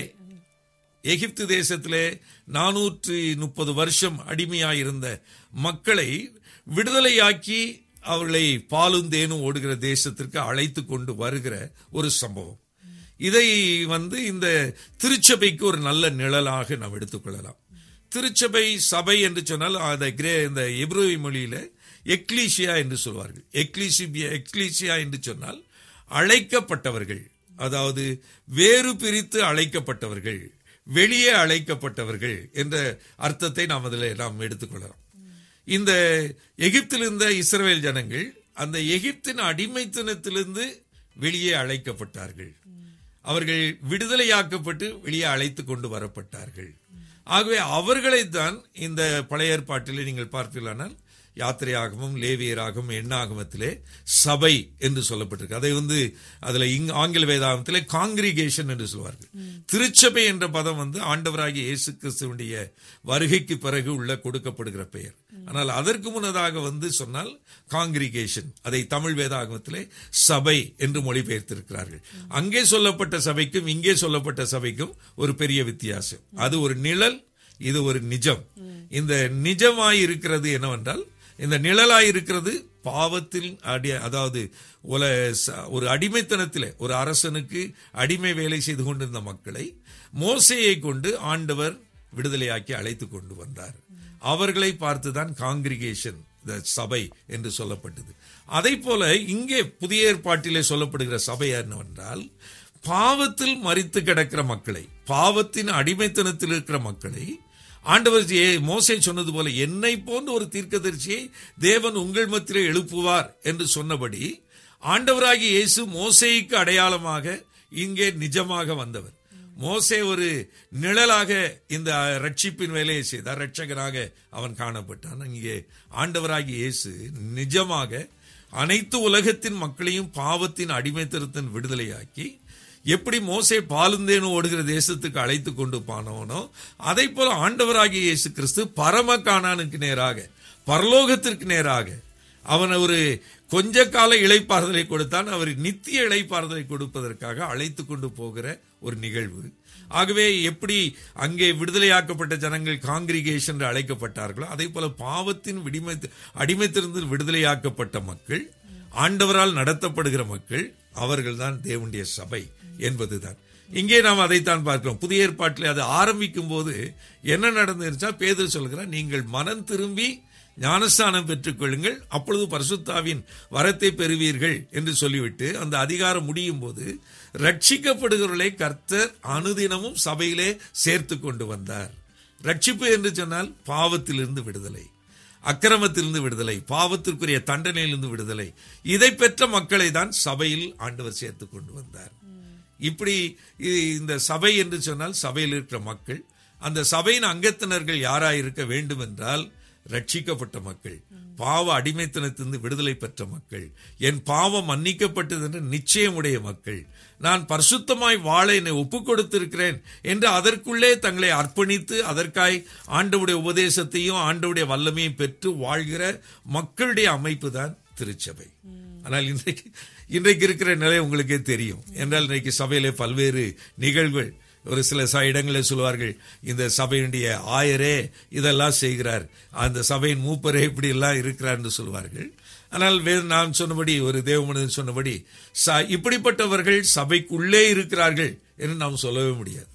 எகிப்து தேசத்திலே நானூற்றி முப்பது வருஷம் அடிமையாயிருந்த மக்களை விடுதலையாக்கி அவர்களை பாலும் தேனும் ஓடுகிற தேசத்திற்கு அழைத்து கொண்டு வருகிற ஒரு சம்பவம் இதை வந்து இந்த திருச்சபைக்கு ஒரு நல்ல நிழலாக நாம் எடுத்துக்கொள்ளலாம் திருச்சபை சபை என்று சொன்னால் அதை கிரே இந்த எப்ரோவி மொழியில எக்லீசியா என்று சொல்வார்கள் எக்லீசிபியா எக்லீசியா என்று சொன்னால் அழைக்கப்பட்டவர்கள் அதாவது வேறு பிரித்து அழைக்கப்பட்டவர்கள் வெளியே அழைக்கப்பட்டவர்கள் என்ற அர்த்தத்தை நாம் அதில் நாம் எடுத்துக்கொள்ளலாம் இந்த எகிப்தில் இருந்த இஸ்ரவேல் ஜனங்கள் அந்த எகிப்தின் அடிமைத்தனத்திலிருந்து வெளியே அழைக்கப்பட்டார்கள் அவர்கள் விடுதலையாக்கப்பட்டு வெளியே அழைத்து கொண்டு வரப்பட்டார்கள் ஆகவே அவர்களைத்தான் இந்த பழைய ஏற்பாட்டிலே நீங்கள் பார்ப்பீர்களானால் யாத்திரையாகவும் லேவியராகவும் எண்ணாகமத்திலே சபை என்று சொல்லப்பட்டிருக்கு அதை வந்து அதுல இங் ஆங்கில வேதாகமத்திலே காங்கிரிகேஷன் என்று சொல்வார்கள் திருச்சபை என்ற பதம் வந்து ஆண்டவராகிய இயேசு கிறிஸ்துவனுடைய வருகைக்கு பிறகு உள்ள கொடுக்கப்படுகிற பெயர் ஆனால் அதற்கு முன்னதாக வந்து சொன்னால் காங்கிரிகேஷன் அதை தமிழ் வேதாகமத்திலே சபை என்று மொழிபெயர்த்திருக்கிறார்கள் அங்கே சொல்லப்பட்ட சபைக்கும் இங்கே சொல்லப்பட்ட சபைக்கும் ஒரு பெரிய வித்தியாசம் அது ஒரு நிழல் இது ஒரு நிஜம் இந்த நிஜமாய் இருக்கிறது என்னவென்றால் இந்த நிழலாய் இருக்கிறது பாவத்தில் அடி அதாவது உல ச- ஒரு அடிமைத்தனத்திலே ஒரு அரசனுக்கு அடிமை வேலை செய்து கொண்டிருந்த மக்களை மோசையை கொண்டு ஆண்டவர் விடுதலையாக்கி அழைத்து கொண்டு வந்தார் அவர்களை பார்த்துதான் காங்கிரிகேஷன் சபை என்று சொல்லப்பட்டது அதை போல இங்கே புதிய ஏற்பாட்டிலே சொல்லப்படுகிற சபை என்னவென்றால் பாவத்தில் மரித்து கிடக்கிற மக்களை பாவத்தின் அடிமைத்தனத்தில் இருக்கிற மக்களை ஆண்டவர் ஏ- மோசே சொன்னது போல என்னை போன்ற ஒரு தீர்க்கதரிசியை தேவன் உங்கள் மத்தியிலே எழுப்புவார் என்று சொன்னபடி ஆண்டவராகிய இயேசு மோசேக்கு அடையாளமாக இங்கே நிஜமாக வந்தவர் மோசே ஒரு நிழலாக இந்த ரட்சிப்பின் வேலையை செய்தார் ரட்சகராக அவன் காணப்பட்டான் இங்கே ஆண்டவராகிய இயேசு நிஜமாக அனைத்து உலகத்தின் மக்களையும் பாவத்தின் அடிமைத்தனத்தின் விடுதலையாக்கி எப்படி மோசே பாலுந்தேனும் ஓடுகிற தேசத்துக்கு அழைத்து கொண்டு போனவனோ அதை போல ஆண்டவராகிய இயேசு கிறிஸ்து பரம காணானுக்கு நேராக பரலோகத்திற்கு நேராக அவன் ஒரு கொஞ்ச கால இளைப்பாறுதலை கொடுத்தான் அவர் நித்திய இளைப்பாறுதலை கொடுப்பதற்காக அழைத்து கொண்டு போகிற ஒரு நிகழ்வு ஆகவே எப்படி அங்கே விடுதலையாக்கப்பட்ட ஜனங்கள் காங்கிரிகேஷன் என்று அழைக்கப்பட்டார்களோ அதே போல பாவத்தின் விடிமை அடிமைத்திலிருந்து விடுதலையாக்கப்பட்ட மக்கள் ஆண்டவரால் நடத்தப்படுகிற மக்கள் அவர்கள்தான் தேவனுடைய சபை என்பதுதான் இங்கே நாம் அதைத்தான் பார்க்கிறோம் புதிய ஏற்பாட்டில் அது ஆரம்பிக்கும் போது என்ன நடந்துருச்சா பேதர் சொல்கிறார் நீங்கள் மனம் திரும்பி ஞானஸ்தானம் பெற்றுக்கொள்ளுங்கள் அப்பொழுது பரிசுத்தாவின் வரத்தை பெறுவீர்கள் என்று சொல்லிவிட்டு அந்த அதிகாரம் முடியும் போது ரட்சிக்கப்படுகிறவர்களை கர்த்தர் அனுதினமும் சபையிலே சேர்த்து கொண்டு வந்தார் ரட்சிப்பு என்று சொன்னால் பாவத்திலிருந்து விடுதலை அக்கிரமத்திலிருந்து விடுதலை பாவத்திற்குரிய தண்டனையிலிருந்து விடுதலை இதை பெற்ற மக்களை தான் சபையில் ஆண்டவர் சேர்த்து கொண்டு வந்தார் இப்படி இ- இந்த சபை என்று சொன்னால் சபையில் இருக்கிற மக்கள் அந்த சபையின் அங்கத்தினர்கள் யாராய் இருக்க வேண்டும் என்றால் ரட்சிக்கப்பட்ட மக்கள் பாவ அடிமைத்தனத்திலிருந்து விடுதலை பெற்ற மக்கள் என் பாவம் மன்னிக்கப்பட்டது என்று நிச்சயமுடைய மக்கள் நான் பரிசுத்தமாய் வாழ என்னை ஒப்புக் கொடுத்திருக்கிறேன் என்று அதற்குள்ளே தங்களை அர்ப்பணித்து அதற்காய் ஆண்டவுடைய உபதேசத்தையும் ஆண்டவுடைய வல்லமையும் பெற்று வாழ்கிற மக்களுடைய அமைப்பு தான் திருச்சபை ஆனால் இன்றைக்கு இன்றைக்கு இருக்கிற நிலை உங்களுக்கே தெரியும் என்றால் இன்றைக்கு சபையிலே பல்வேறு நிகழ்வுகள் ஒரு சில ச இடங்களில் சொல்வார்கள் இந்த சபையினுடைய ஆயரே இதெல்லாம் செய்கிறார் அந்த சபையின் மூப்பரே இப்படி எல்லாம் இருக்கிறார் என்று சொல்வார்கள் ஆனால் வே- நான் சொன்னபடி ஒரு தேவமனிதன் சொன்னபடி ச- இப்படிப்பட்டவர்கள் சபைக்குள்ளே இருக்கிறார்கள் என்று நாம் சொல்லவே முடியாது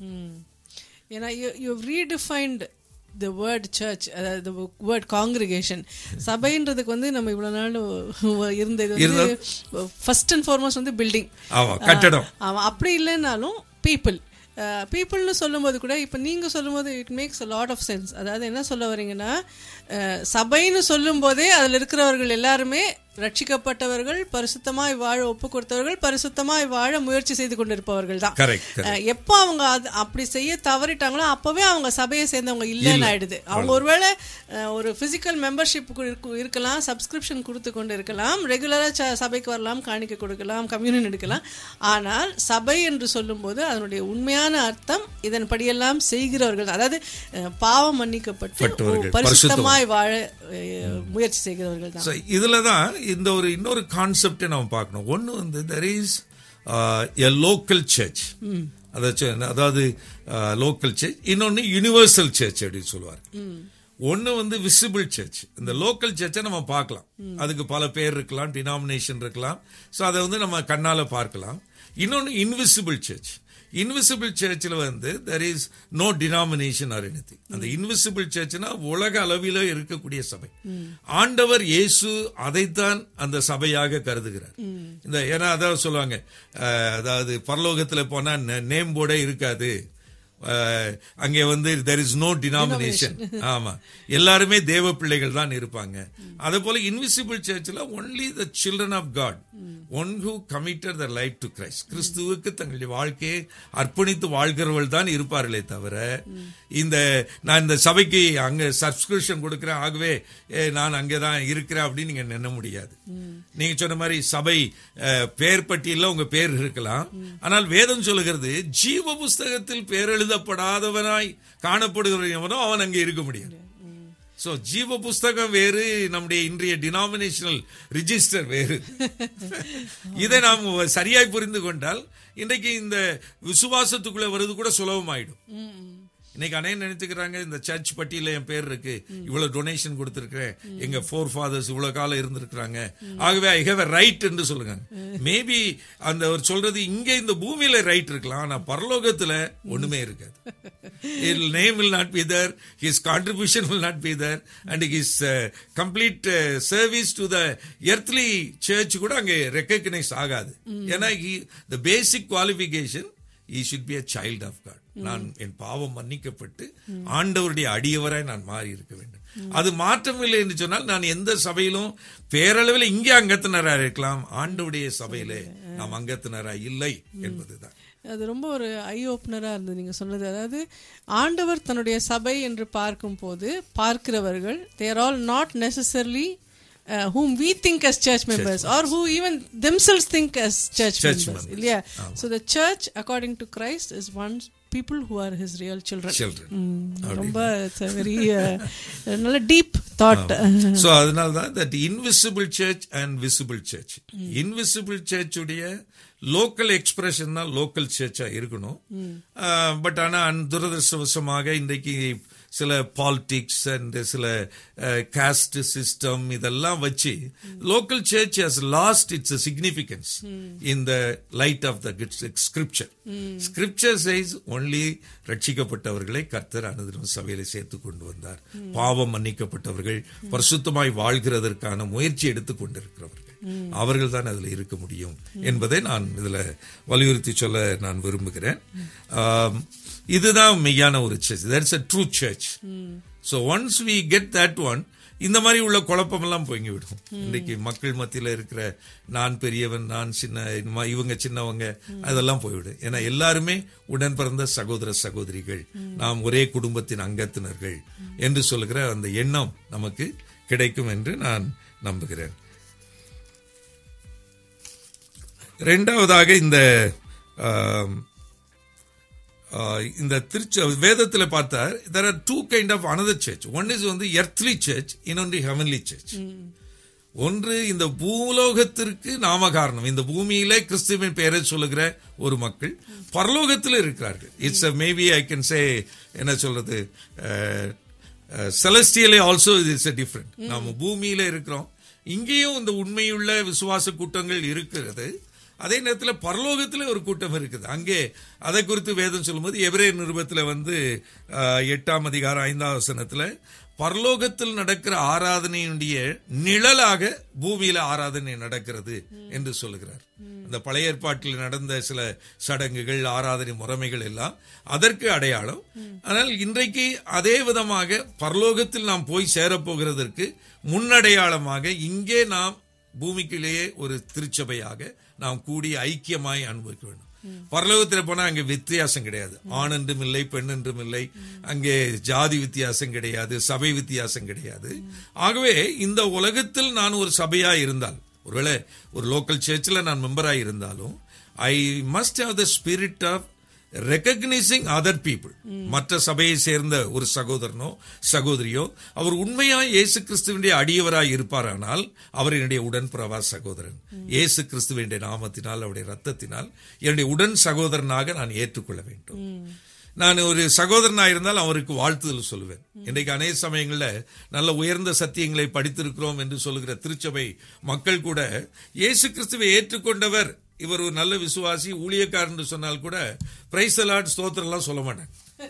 ஏன்னா you redefined the word church அதாவது வேர்ட் காங்கிரிகேஷன் சபைன்றதுக்கு வந்து நம்ம இவ்வளவு நாள் இருந்தது வந்து ஃபர்ஸ்ட் அண்ட் ஃபார்மோஸ்ட் வந்து பில்டிங் ஆமா கட்டடம் அவன் அப்படி இல்லைன்னாலும் பீப்புள் பீப்புள்னு சொல்லும்போது கூட இப்போ நீங்கள் சொல்லும்போது it makes a lot of sense அதாவது என்ன சொல்ல வரீங்கன்னா அஹ், சபைன்னு சொல்லும்போதே அதில் இருக்கிறவர்கள் எல்லாருமே ரட்சிக்கப்பட்டவர்கள் பரிசுத்தமாய் வாழ ஒப்பு கொடுத்தவர்கள் பரிசுத்தமாய் வாழ முயற்சி செய்து கொண்டிருப்பவர்கள் தான் கரெக்ட் அஹ், எப்போ அவங்க அது அப்படி செய்ய தவறிட்டாங்களோ அப்பவே அவங்க சபையை சேர்ந்தவங்க இல்லைன்னு ஆயிடுது அவங்க ஒருவேளை அஹ், ஒரு பிசிக்கல் மெம்பர்ஷிப் இருக்கலாம் சப்ஸ்கிரிப்ஷன் கொடுத்து கொண்டு இருக்கலாம் ரெகுலராக சபைக்கு வரலாம் காணிக்கை கொடுக்கலாம் கம்யூனியன் எடுக்கலாம் ஆனால் சபை என்று சொல்லும்போது அதனுடைய உண்மையான அர்த்தம் இதன்படியெல்லாம் செய்கிறவர்கள் தான். அதாவது அஹ், பாவம் மன்னிக்கப்பட்டு பட்டவர்கள், பரிசுத்தமாய் வாழ அஹ், முயற்சி செய்கிறவர்கள் தான் So, இதுல தான் இந்த ஒரு இன்னொரு கான்செப்டை நம்ம பார்க்கணும் ஒன்னு வந்து there is a local church அதாவது லோக்கல் சர்ச் இன்னொன்னு யுனிவர்சல் சர்ச் அப்படின்னு சொல்லுவார் ஒன்னு வந்து விசிபிள் சர்ச் இந்த லோக்கல் சர்ச்சை நம்ம பார்க்கலாம் அதுக்கு பல பேர் இருக்கலாம் டினாமினேஷன் இருக்கலாம் ஸோ அதை வந்து நம்ம கண்ணால பார்க்கலாம் இன்னொன்னு இன்விசிபிள் சர்ச் இன்விசிபிள் சர்ச்சில் வந்து there is no denomination or any அந்த இன்விசிபிள் சர்ச்னா உலக அளவில் இருக்கக்கூடிய சபை ஆண்டவர் இயேசு அதைத்தான் அந்த சபையாக கருதுகிறார் இந்த ஏன்னா அதாவது சொல்லுவாங்க அஹ், அதாவது பரலோகத்தில் போனா நேம் போர்டே இருக்காது அஹ், அங்கே வந்து தெர் இஸ் நோ டினாமினேஷன் ஆமா எல்லாருமே தேவ பிள்ளைகள் தான் இருப்பாங்க அதே போல இன்விசிபிள் சர்ச்சில் only the children of God one who committed the life to Christ கிறிஸ்துவுக்கு தங்களுடைய வாழ்க்கையை அர்ப்பணித்து வாழ்கிறவர்கள் தான் இருப்பார்களே தவிர இந்த நான் இந்த சபைக்கு அங்க சப்ஸ்கிரிப்ஷன் கொடுக்கிறேன் ஆகவே ஏ, நான் அங்கே தான் இருக்கிறேன் அப்படின்னு நீங்க எண்ண முடியாது நீங்க சொன்ன மாதிரி சபை அஹ், பேர் பட்டியலில் உங்க பேர் இருக்கலாம் ஆனால் வேதம் சொல்லுகிறது ஜீவ புஸ்தகத்தில் பேர் எழுதப்படாதவனாய் காணப்படுகிறவனோ அவன் அங்கே இருக்க முடியாது சோ ஜீவ புஸ்தகம் வேறு நம்முடைய இன்றைய டினாமினேஷனல் ரிஜிஸ்டர் வேறு இதை நாம் சரியாய் புரிந்து கொண்டால் இன்றைக்கு இந்த விசுவாசத்துக்குள்ள வருது கூட சுலபமாயிடும் இன்னைக்கு அனைவரும் நினைச்சுக்கிறாங்க இந்த சர்ச் பட்டியல என் பேர் இருக்கு இவ்வளவு டொனேஷன் கொடுத்திருக்கிறேன் எங்க ஃபோர் ஃபாதர்ஸ் இவ்வளவு காலம் இருந்திருக்கிறாங்க ஆகவே ஐ ஹேவ் ரைட் என்று சொல்லுங்க மேபி அந்த அவர் சொல்றது இங்க இந்த பூமியில ரைட் இருக்கலாம் ஆனா பரலோகத்துல ஒண்ணுமே இருக்காது his name will not be there his contribution will not be there and his uh, complete uh, service to the earthly church கூட அங்கே ரெக்கக்னைஸ் ஆகாது ஏன்னா he- the basic qualification he should be a child of god நான் என் பாவம் மன்னிக்கப்பட்டு ஆண்டவருடைய அடியவராய் நான் மாறி இருக்க வேண்டும் அது மாற்றமில்லை என்று சொன்னால் நான் எந்த சபையிலும் பேரளவில் இங்கே அங்கத்தினராக இருக்கலாம் ஆண்டவருடைய சபையிலே நாம் அங்கத்தினராய் இல்லை என்பதுதான் அது ரொம்ப ஒரு ஐ ஓப்பனராக இருந்தது நீங்கள் சொன்னது அதாவது ஆண்டவர் தன்னுடைய சபை என்று பார்க்கும்போது பார்க்கிறவர்கள் they're all not necessarily whom we think as church members or who even themselves think as church, Church members members. இல்லையா so the church according to Christ is one people who are his real children Children. ம், ரொம்ப it's a very uh, நல்ல deep thought so அதனால தான் that invisible church and visible church invisible church உடைய local expression தான் local சர்ச்சா இருக்கணும் but ஆனா அந் துரதிருஷ்டவசமாக இன்றைக்கு சில பாலிடிக்ஸ் அண்ட் சில காஸ்ட் சிஸ்டம் இதெல்லாம் வச்சு local church has lost its significance in the light of the scripture scripture says only ரட்சிக்கப்பட்டவர்களை கர்த்தர் அனுதினம் சபையில சேர்த்து கொண்டு வந்தார் பாவம் மன்னிக்கப்பட்டவர்கள் பரிசுத்தமாய் வாழ்கிறதற்கான முயற்சி எடுத்துக் கொண்டிருக்கிறவர்கள் அவர்கள் தான் அதுல இருக்க முடியும் என்பதை நான் இதுல வலியுறுத்தி சொல்ல நான் விரும்புகிறேன் ஆம், இதுதான் மெய்யான ஒரு church that's a true church so once we get that one இந்த மாதிரி உள்ள குழப்பமெல்லாம் போய்விடும் இன்றைக்கு மக்கள் மத்தியில இருக்கிற நான் பெரியவன் நான் சின்ன ம- இவங்க சின்னவங்க அதெல்லாம் போய்விடும் ஏன்னா எல்லாருமே உடன் பிறந்த சகோதர சகோதரிகள் நாம் ஒரே குடும்பத்தின் அங்கத்தினர்கள் என்று சொல்லுகிற அந்த எண்ணம் நமக்கு கிடைக்கும் என்று நான் நம்புகிறேன் ரெண்டாவதாக இந்த ஆம், ஆஹ், இந்த திருச்ச வேதத்தில் பார்த்தா there are two kind of another church one is வந்து எர்த்லி சர்ச் இன்னொன்று ஹெவன்லி சர்ச் ஒன்று இந்த பூலோகத்திற்கு நாம காரணம் இந்த பூமியிலே கிறிஸ்துவின் பெயரை சொல்லுகிற ஒரு மக்கள் பரலோகத்தில் இருக்கிறார்கள் it's maybe I can say என்ன சொல்றது செலஸ்டியலே ஆல்சோ இட்ஸ் a டிஃப்ரெண்ட் நாம பூமியில இருக்கிறோம் இங்கேயும் இந்த உண்மையுள்ள விசுவாச கூட்டங்கள் இருக்கிறது அதே நேரத்தில் பரலோகத்தில் ஒரு கூட்டம் இருக்குது அங்கே அதை குறித்து வேதம் சொல்லும்போது எபிரே நிருபத்தில் வந்து ஆஹ், எட்டாம் அதிகாரம் ஐந்தாம் வசனத்தில் பரலோகத்தில் நடக்கிற ஆராதனையுடைய நிழலாக பூமியில ஆராதனை நடக்கிறது என்று சொல்லுகிறார் அந்த பழைய ஏற்பாட்டில் நடந்த சில சடங்குகள் ஆராதனை முறைமைகள் எல்லாம் அதற்கு அடையாளம் ஆனால் இன்றைக்கு அதே விதமாக பரலோகத்தில் நாம் போய் சேரப்போகிறதற்கு முன்னடையாளமாக இங்கே நாம் பூமிக்குள்ளேயே ஒரு திருச்சபையாக நாம் கூடி ஐக்கியமாய் அனுபவிக்க வேண்டும் பரலோகத்தில் போனா அங்கே வித்தியாசம் கிடையாது ஆண் என்றும் இல்லை பெண் என்றும் இல்லை அங்கே ஜாதி வித்தியாசம் கிடையாது சபை வித்தியாசம் கிடையாது ஆகவே இந்த உலகத்தில் நான் ஒரு சபையா இருந்தால் ஒருவேளை ஒரு லோக்கல் சர்ச்சில் நான் மெம்பராக இருந்தாலும் I must have the spirit of recognising other people மற்ற சபையை சேர்ந்த ஒரு சகோதரனோ சகோதரியோ அவர் உண்மையாய் இயேசு கிறிஸ்துவனுடைய அடியவராய் இருப்பாரானால் அவர் என்னுடைய உடன்பிறவா சகோதரன் இயேசு கிறிஸ்துவனுடைய நாமத்தினால் அவருடைய ரத்தத்தினால் என்னுடைய உடன் சகோதரனாக நான் ஏற்றுக்கொள்ள வேண்டும் நான் ஒரு சகோதரனா இருந்தால் அவருக்கு வாழ்த்துதல் சொல்லுவேன் இன்றைக்கு அநேக சமயங்கள்ல நல்ல உயர்ந்த சத்தியங்களை படித்திருக்கிறோம் என்று சொல்லுகிற திருச்சபை மக்கள் கூட இயேசு கிறிஸ்துவை ஏற்றுக்கொண்டவர் இவர் ஒரு நல்ல விசுவாசி ஊழியக்காரர் என்று சொன்னால் கூட பிரைஸ் அலாட் ஸ்தோத்திரம் எல்லாம் சொல்ல மாட்டாங்க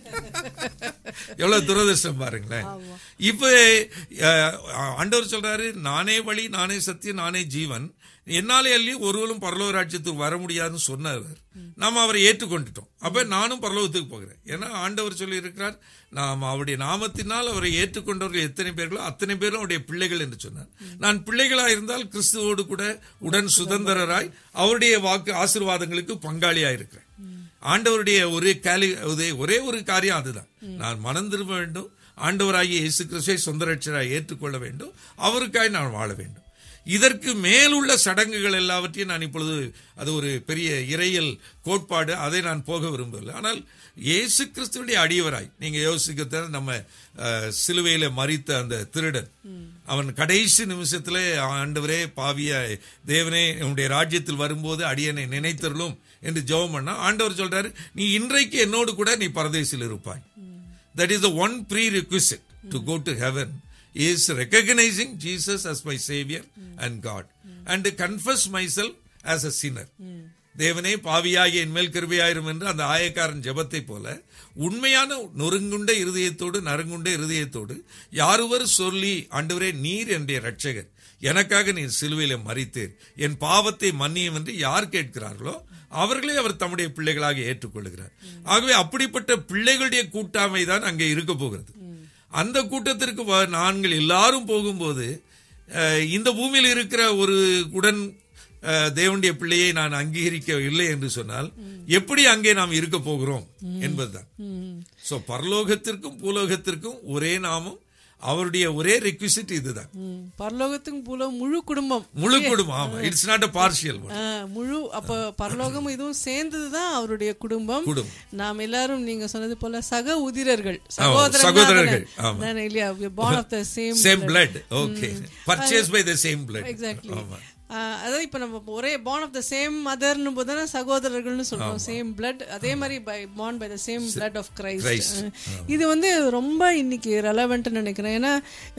எவ்வளவு துரதிருஷ்டம் பாருங்களேன் இப்ப அஹ், ஆண்டவர் சொல்றாரு நானே வழி நானே சத்தியம் நானே ஜீவன் என்னாலே அள்ளி ஒருவரும் பரலோக ராஜ்யத்துக்கு வர முடியாதுன்னு சொன்னார் நாம் அவரை ஏற்றுக்கொண்டுட்டோம் அப்ப நானும் பரலோகத்துக்கு போகிறேன் ஏன்னா ஆண்டவர் சொல்லி இருக்கிறார் நாம் அவருடைய நாமத்தினால் அவரை ஏற்றுக்கொண்டவர்கள் எத்தனை பேர்களோ அத்தனை பேரும் அவருடைய பிள்ளைகள் என்று சொன்னார் நான் பிள்ளைகளா இருந்தால் கிறிஸ்துவோடு கூட உடன் சுதந்திரராய் அவருடைய வாக்கு ஆசீர்வாதங்களுக்கு பங்காளியா இருக்கிறேன் ஆண்டவருடைய ஒரே கேலி ஒரே- ஒரே ஒரு காரியம் அதுதான் நான் மனம் திரும்ப வேண்டும் ஆண்டவராகிய இயேசு கிறிஸ்துவை சொந்த ரட்சராய் ஏற்றுக்கொள்ள வேண்டும் அவருக்காய் நான் வாழ வேண்டும் இதற்கு மேலுள்ள சடங்குகள் எல்லாவற்றையும் நான் இப்பொழுது அது ஒரு பெரிய இறையல் கோட்பாடு அதை நான் போக விரும்பவில்லை ஆனால் இயேசு கிறிஸ்துவனுடைய அடியவராய் நீங்க யோசிக்க நம்ம அஹ், சிலுவையில மறித்த அந்த திருடன் அவன் கடைசி நிமிஷத்துல ஆண்டவரே பாவிய தேவனே உன்னுடைய ராஜ்யத்தில் வரும்போது அடியனை நினைத்தருளும் என்று ஜெபம் பண்ணா ஆண்டவர் சொல்றாரு நீ இன்றைக்கு என்னோடு கூட நீ பரதேசில் இருப்பாய் that is the one prerequisite to go to heaven is recognizing Jesus as my savior and God and to confess myself as a sinner தேவனே பாவியாகி என் மேல் கிருபையாயிரும் என்று அந்த ஆயக்காரன் ஜெபத்தை போல உண்மையான நொறுங்குண்ட இருதயத்தோடு நறுங்குண்ட இருதயத்தோடு யாருவர் சொல்லி ஆண்டவரே நீர் என்னுடைய ரட்சகர் எனக்காக நீர் சிலுவையில மறித்தீர் என் பாவத்தை மன்னியும் என்று யார் கேட்கிறார்களோ அவர்களே அவர் தம்முடைய பிள்ளைகளாக ஏற்றுக்கொள்கிறார் ஆகவே அப்படிப்பட்ட பிள்ளைகளுடைய கூட்டாமை தான் அங்கே இருக்க போகிறது அந்த கூட்டத்திற்கு வ- நாங்கள் எல்லாரும் போகும்போது அஹ், இந்த பூமியில் இருக்கிற ஒரு உடன் அஹ், தேவனுடைய பிள்ளையை நான் அங்கீகரிக்கவில்லை என்று சொன்னால் எப்படி அங்கே நாம் இருக்க போகிறோம் என்பதுதான் சோ பரலோகத்திற்கும் பூலோகத்திற்கும் ஒரே நாமம் அவருடைய ஒரே ரெக்விசிட் இதுதான் ம். பரலோகத்துக்கும் பூலோ முழு குடும்பம் முழு குடும்பம் ஆமா it's not a partial ah, முழு அப்ப பரலோகம் இதுவும் சேர்ந்ததுதான் அவருடைய குடும்பம் குடும்பம். நாம் எல்லாரும் நீங்க சொன்னது போல சக உதிரர்கள் சகோதரர்கள், சகோதரர்கள் ஆமா. தானே இல்லையா born of the same same blood okay purchase by the same blood exactly ஆமா அதான் இப்ப நம்ம ஒரே born of the same மதர்னு போது தானே சகோதரர்கள்னு சொல்றோம் சேம் blood அதே மாதிரி by born by the same blood of Christ. Christ ah, இது வந்து ரொம்ப இன்னைக்கு ரெலவெண்ட்னு நினைக்கிறேன் ஏன்னா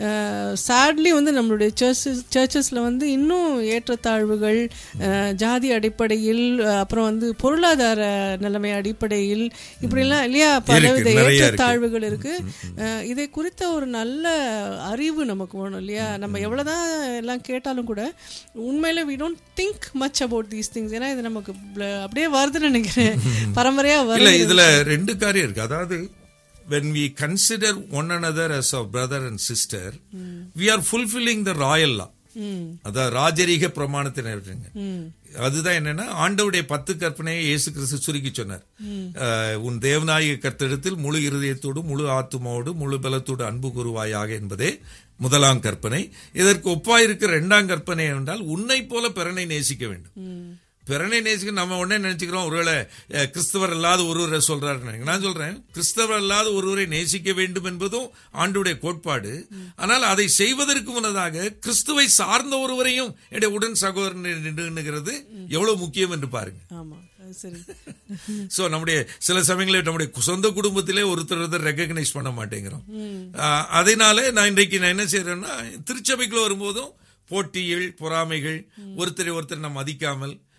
சேட்லி வந்து நம்மளுடைய சர்ச்சஸ் சர்ச்சஸ்ல வந்து இன்னும் ஏற்றத்தாழ்வுகள் அஹ், ஜாதி அடிப்படையில் அஹ், அப்புறம் வந்து பொருளாதார நிலைமை அடிப்படையில் இப்படிலாம் இல்லையா பலவித நிறைய இருக்கு. ஏற்றத்தாழ்வுகள் இருக்கு அஹ், இதை குறித்த ஒரு நல்ல அறிவு நமக்கு வேணும் இல்லையா நம்ம எவ்வளவுதான் எல்லாம் கேட்டாலும் கூட உண்மையில we don't think much about these things ஏன்னா இது நமக்கு bl- அப்படியே வருதுன்னு நினைக்கிறேன் பரம்பரையா இல்ல வருது இதுல ரெண்டு காரியம் இருக்கு அதாவது when we consider one another as our brother and sister we are fulfilling the royal law அதான் ராஜரீக பிரமாணத்தை நிறைவேற்றுங்க அதுதான் என்னன்னா ஆண்டவுடைய பத்து கற்பனையை இயேசு கிறிஸ்து சுருக்கி சொன்னார் அஹ், உன் தேவநாயக கர்த்தரிடத்தில் முழு இருதயத்தோடு முழு ஆத்துமாவோடு முழு பலத்தோடு அன்பு கூறுவாயாக என்பதே முதலாம் கற்பனை இதற்கு ஒப்பாயிருக்கிற இரண்டாம் கற்பனை என்றால் உன்னை போல பிறனை நேசிக்க வேண்டும் பிறனை நேசிக்க நம்ம உடனே நினைச்சுக்கிறோம் ஒருவேளை அஹ், கிறிஸ்தவர் அல்லாத ஒருவரை சொல்றாரு நான் சொல்றேன் கிறிஸ்தவர் அல்லாத ஒருவரை நேசிக்க வேண்டும் என்பதும் ஆண்டுடைய கோட்பாடு ஆனால் அதை செய்வதற்கு முன்னதாக கிறிஸ்துவை சார்ந்த ஒருவரையும் என்னுடைய உடன் சகோதரன் நின்றுகிறது எவ்வளவு முக்கியம் என்று பாருங்க ஆமா அது சரி சோ நம்முடைய சில சமயங்களில் நம்முடைய சொந்த குடும்பத்திலே ஒருத்தர் ஒருத்தர் ரெக்கக்னைஸ் பண்ண மாட்டேங்கிறோம் ஆஹ், அதனால நான் இன்றைக்கு நான் என்ன செய்யறேன்னா திருச்சபைக்குள்ள வரும்போதும் போட்டிகள் பொறாமைகள் ஒருத்தரை ஒருத்தர் நம்ம மதிக்காமல்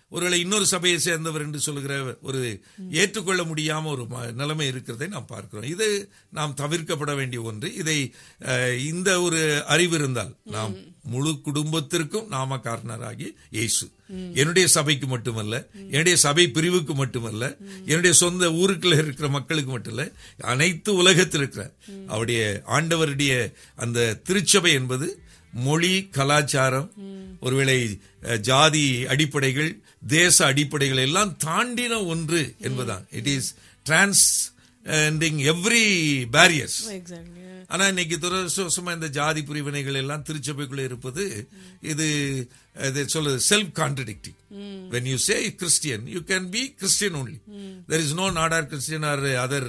ஒருவேளை இன்னொரு சபையை சேர்ந்தவர் என்று சொல்லுகிற ஒரு ஏற்றுக்கொள்ள முடியாம ஒரு ம- நிலைமை இருக்கிறதை நாம் பார்க்கிறோம் இது நாம் தவிர்க்கப்பட வேண்டிய ஒன்று இதை அஹ், இந்த ஒரு அறிவு இருந்தால் நாம் முழு குடும்பத்திற்கும் நாம காரணராகி இயேசு என்னுடைய சபைக்கு மட்டுமல்ல என்னுடைய சபை பிரிவுக்கு மட்டுமல்ல என்னுடைய சொந்த ஊருக்குள்ள இருக்கிற மக்களுக்கு மட்டுமல்ல அனைத்து உலகத்தில் இருக்கிற அவருடைய ஆண்டவருடைய அந்த திருச்சபை என்பது மொழி கலாச்சாரம் ஒருவேளை அஹ், ஜாதி அடிப்படைகள் தேச அடிப்படைகள் எல்லாம் தாண்டின ஒன்று என்பதுதான் it is trans every barriers exactly ஆனா இன்னைக்கு துரதிருஷ்டவசமா இந்த ஜாதி பிரிவினைகள் எல்லாம் திருச்சபைக்குள்ள இருப்பது இது இது சொல்லுது self contradicting when you say Christian you can be Christian only there is no Nadar Christian or other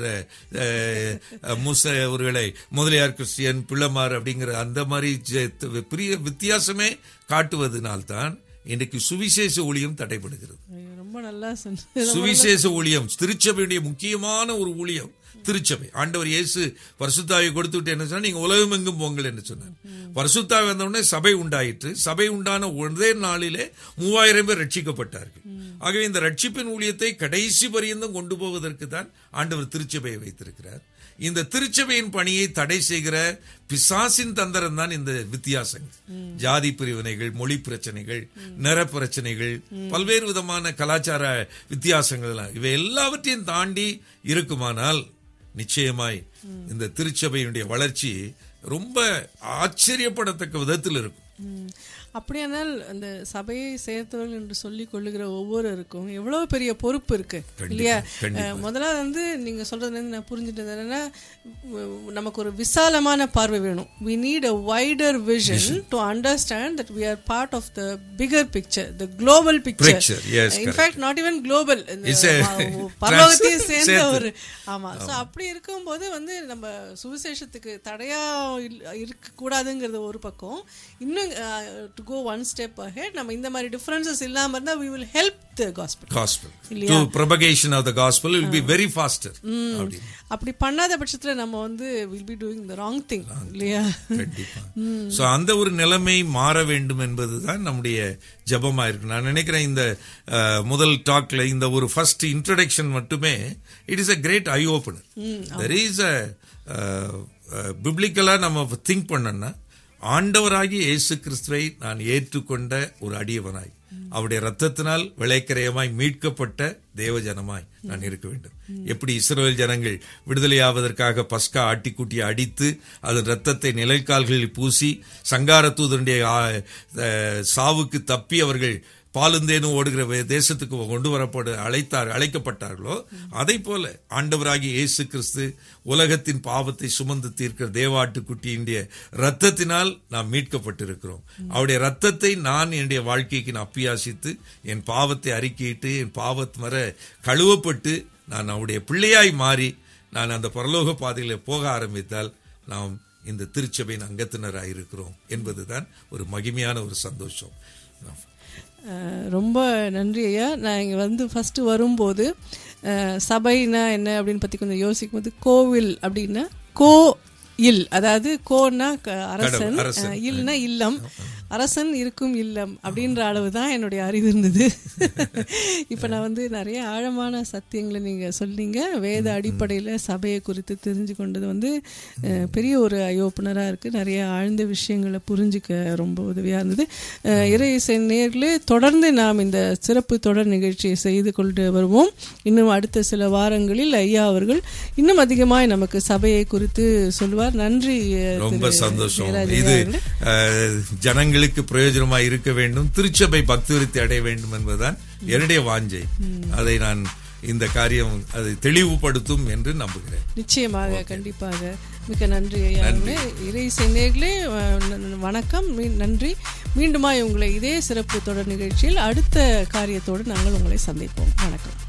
முச ஒருவேளை முதலியார் கிறிஸ்டியன் பிள்ளைமார் அப்படிங்கிற அந்த மாதிரி ஜெ- பிரிய வித்தியாசமே காட்டுவதனால்தான் இன்றைக்கு சுவிசேஷ ஊழியம் தடைபடுகிறது ஐயோ, ரொம்ப நல்லா சொன்ன சுவிசேஷ ஊழியம் திருச்சபையுடைய முக்கியமான ஒரு ஊழியம் திருச்சபை ஆண்டவர் இயேசு பரிசுத்தாவை கொடுத்து விட்டு என்ன சொன்னா நீங்க உலகம் எங்கும் போங்கள் என்று சொன்னார் பரிசுத்தாவை வந்த உடனே சபை உண்டாயிற்று சபை உண்டான ஒரே நாளிலே மூவாயிரம் பேர் ரட்சிக்கப்பட்டார்கள் ஆகவே இந்த ரட்சிப்பின் ஊழியத்தை கடைசி பரியந்தம் கொண்டு போவதற்கு தான் ஆண்டவர் திருச்சபையை வைத்திருக்கிறார் இந்த திருச்சபையின் பணியை தடை செய்கிற பிசாசின் தந்திரம் தான் இந்த வித்தியாசங்கள் ஜாதி பிரிவினைகள் மொழி பிரச்சனைகள் நிற பிரச்சனைகள் பல்வேறு விதமான கலாச்சார வித்தியாசங்கள் எல்லாம் இவை எல்லாவற்றையும் தாண்டி இருக்குமானால் நிச்சயமாய் இந்த திருச்சபையினுடைய வளர்ச்சி ரொம்ப ஆச்சரியப்படத்தக்க விதத்தில் இருக்கும் ம். அப்படியானால் அந்த சபையை சேர்த்தவர்கள் என்று சொல்லிக் கொள்ளுகிற ஒவ்வொருவருக்கும் எவ்வளவு பெரிய பொறுப்பு இருக்கு இல்லையா கண்டிப்பா. அஹ், முதல்ல வந்து நீங்க சொல்றதுல இருந்து நான் புரிஞ்சுட்டது என்னன்னா உ- நமக்கு ஒரு விசாலமான பார்வை வேணும் we need a wider vision to understand that we are part of the bigger picture the global Picture, picture yes, correct. In fact not even global It's a பரலோகத்தையும் trans- சேர்ந்த சேர்த்து. ஒரு ஆமா சோ அப்படி இருக்கும்போது வந்து நம்ம சுவிசேஷத்துக்கு தடையா இருக்க கூடாதுங்கிறது ஒரு பக்கம் இன்னும் to go one step ahead நம்ம இந்த மாதிரி டிஃபரன்சஸ் இல்லாம இருந்தா we will help the gospel gospel இல்லையா? to propagation of the gospel will be very faster அப்படின்னு அப்படி பண்ணாத பட்சத்துல நம்ம வந்து will be doing the wrong thing இல்லையா கண்டிப்பா சோ அந்த ஒரு நிலைமை மாற வேண்டும் என்பதுதான் நம்முடைய ஜெபமா இருக்கு நான் நினைக்கிறேன் இந்த அஹ், முதல் டாக்ல இந்த ஒரு ஃபர்ஸ்ட் இன்ட்ரடக்ஷன் மட்டுமே it is a great eye opener there is a பிப்ளிக்கலா நம்ம திங்க் பண்ணோம்னா ஆண்டவராகிய இயேசு கிறிஸ்துவை நான் ஏற்றுக்கொண்ட ஒரு அடியவனாய் அவருடைய ரத்தத்தினால் விளைக்கரையமாய் மீட்கப்பட்ட தேவஜனமாய் நான் இருக்க வேண்டும் எப்படி இஸ்ரவேல் ஜனங்கள் விடுதலையாவதற்காக பஸ்கா ஆட்டிக்குட்டியை அடித்து அதன் ரத்தத்தை நிலைக்கால்களில் பூசி சங்கார தூதனுடைய ஆ, அஹ், சாவுக்கு தப்பி அவர்கள் பாலுந்தேனும் ஓடுகிற வே- தேசத்துக்கு கொண்டு வரப்பட அழைத்தார் அழைக்கப்பட்டார்களோ அதை போல ஆண்டவராகிய இயேசு கிறிஸ்து உலகத்தின் பாவத்தை சுமந்து தீர்க்கிற தேவாட்டுக்குட்டியினுடைய ரத்தத்தினால் நாம் மீட்கப்பட்டிருக்கிறோம் அவருடைய ரத்தத்தை நான் என்னுடைய வாழ்க்கைக்கு நான் அப்பியாசித்து என் பாவத்தை அறிக்கையிட்டு என் பாவத் மர கழுவப்பட்டு நான் அவருடைய பிள்ளையாய் மாறி நான் அந்த பரலோக பாதையில போக ஆரம்பித்தால் நாம் இந்த திருச்சபையின் அங்கத்தினராக இருக்கிறோம் என்பதுதான் ஒரு மகிமையான ஒரு சந்தோஷம் அஹ், ரொம்ப நன்றி ஐயா நான் இங்கே வந்து ஃபஸ்ட்டு வரும்போது அஹ், சபைனா என்ன அப்படின்னு பற்றி கொஞ்சம் யோசிக்கும் போது கோவில் அப்படின்னா கோ இல் அதாவது கோன்னா க- அரசன் கடவுள், அரசன். அஹ், இல்னா இல்லம் அரசன் இருக்கும் இல்லம் அப்படின்ற அளவு தான் என்னுடைய அறிவு இருந்தது இப்போ நான் வந்து நிறைய ஆழமான சத்தியங்களை நீங்கள் சொன்னீங்க வேத அடிப்படையில் சபையை குறித்து தெரிஞ்சு கொண்டது வந்து அஹ், பெரிய ஒரு ஐ ஓப்பனராக இருக்குது நிறைய ஆழ்ந்த விஷயங்களை புரிஞ்சுக்க ரொம்ப உதவியாக இருந்தது அஹ், இறை இசை நேர்களே தொடர்ந்து நாம் இந்த சிறப்பு தொடர் நிகழ்ச்சியை செய்து கொண்டு வருவோம் இன்னும் அடுத்த சில வாரங்களில் ஐயா அவர்கள் இன்னும் அதிகமாய் நமக்கு சபையை குறித்து சொல்லுவார் நன்றி அஹ், ரொம்ப திரு சந்தோஷம் ஜெயராஜ் இது ஐயா அவர்களே. அஹ், ஜனங்களுக்கு பிரயோஜனமா இருக்க வேண்டும் திருச்சபை பக்தி விருத்தி அடைய வேண்டும் என்பதுதான் என்னுடைய வாஞ்சை அதை நான் இந்த காரியம் அதை தெளிவுபடுத்தும் என்று நம்புகிறேன் நிச்சயமாக கண்டிப்பாக மிக்க நன்றி ஐயா அவர்களே. இறை சென்னேர்களே வணக்கம் மீ- நன்றி மீண்டுமாய் உங்களை இதே சிறப்பு தொடர் நிகழ்ச்சியில் அடுத்த காரியத்தோடு நாங்கள் உங்களை சந்திப்போம் வணக்கம்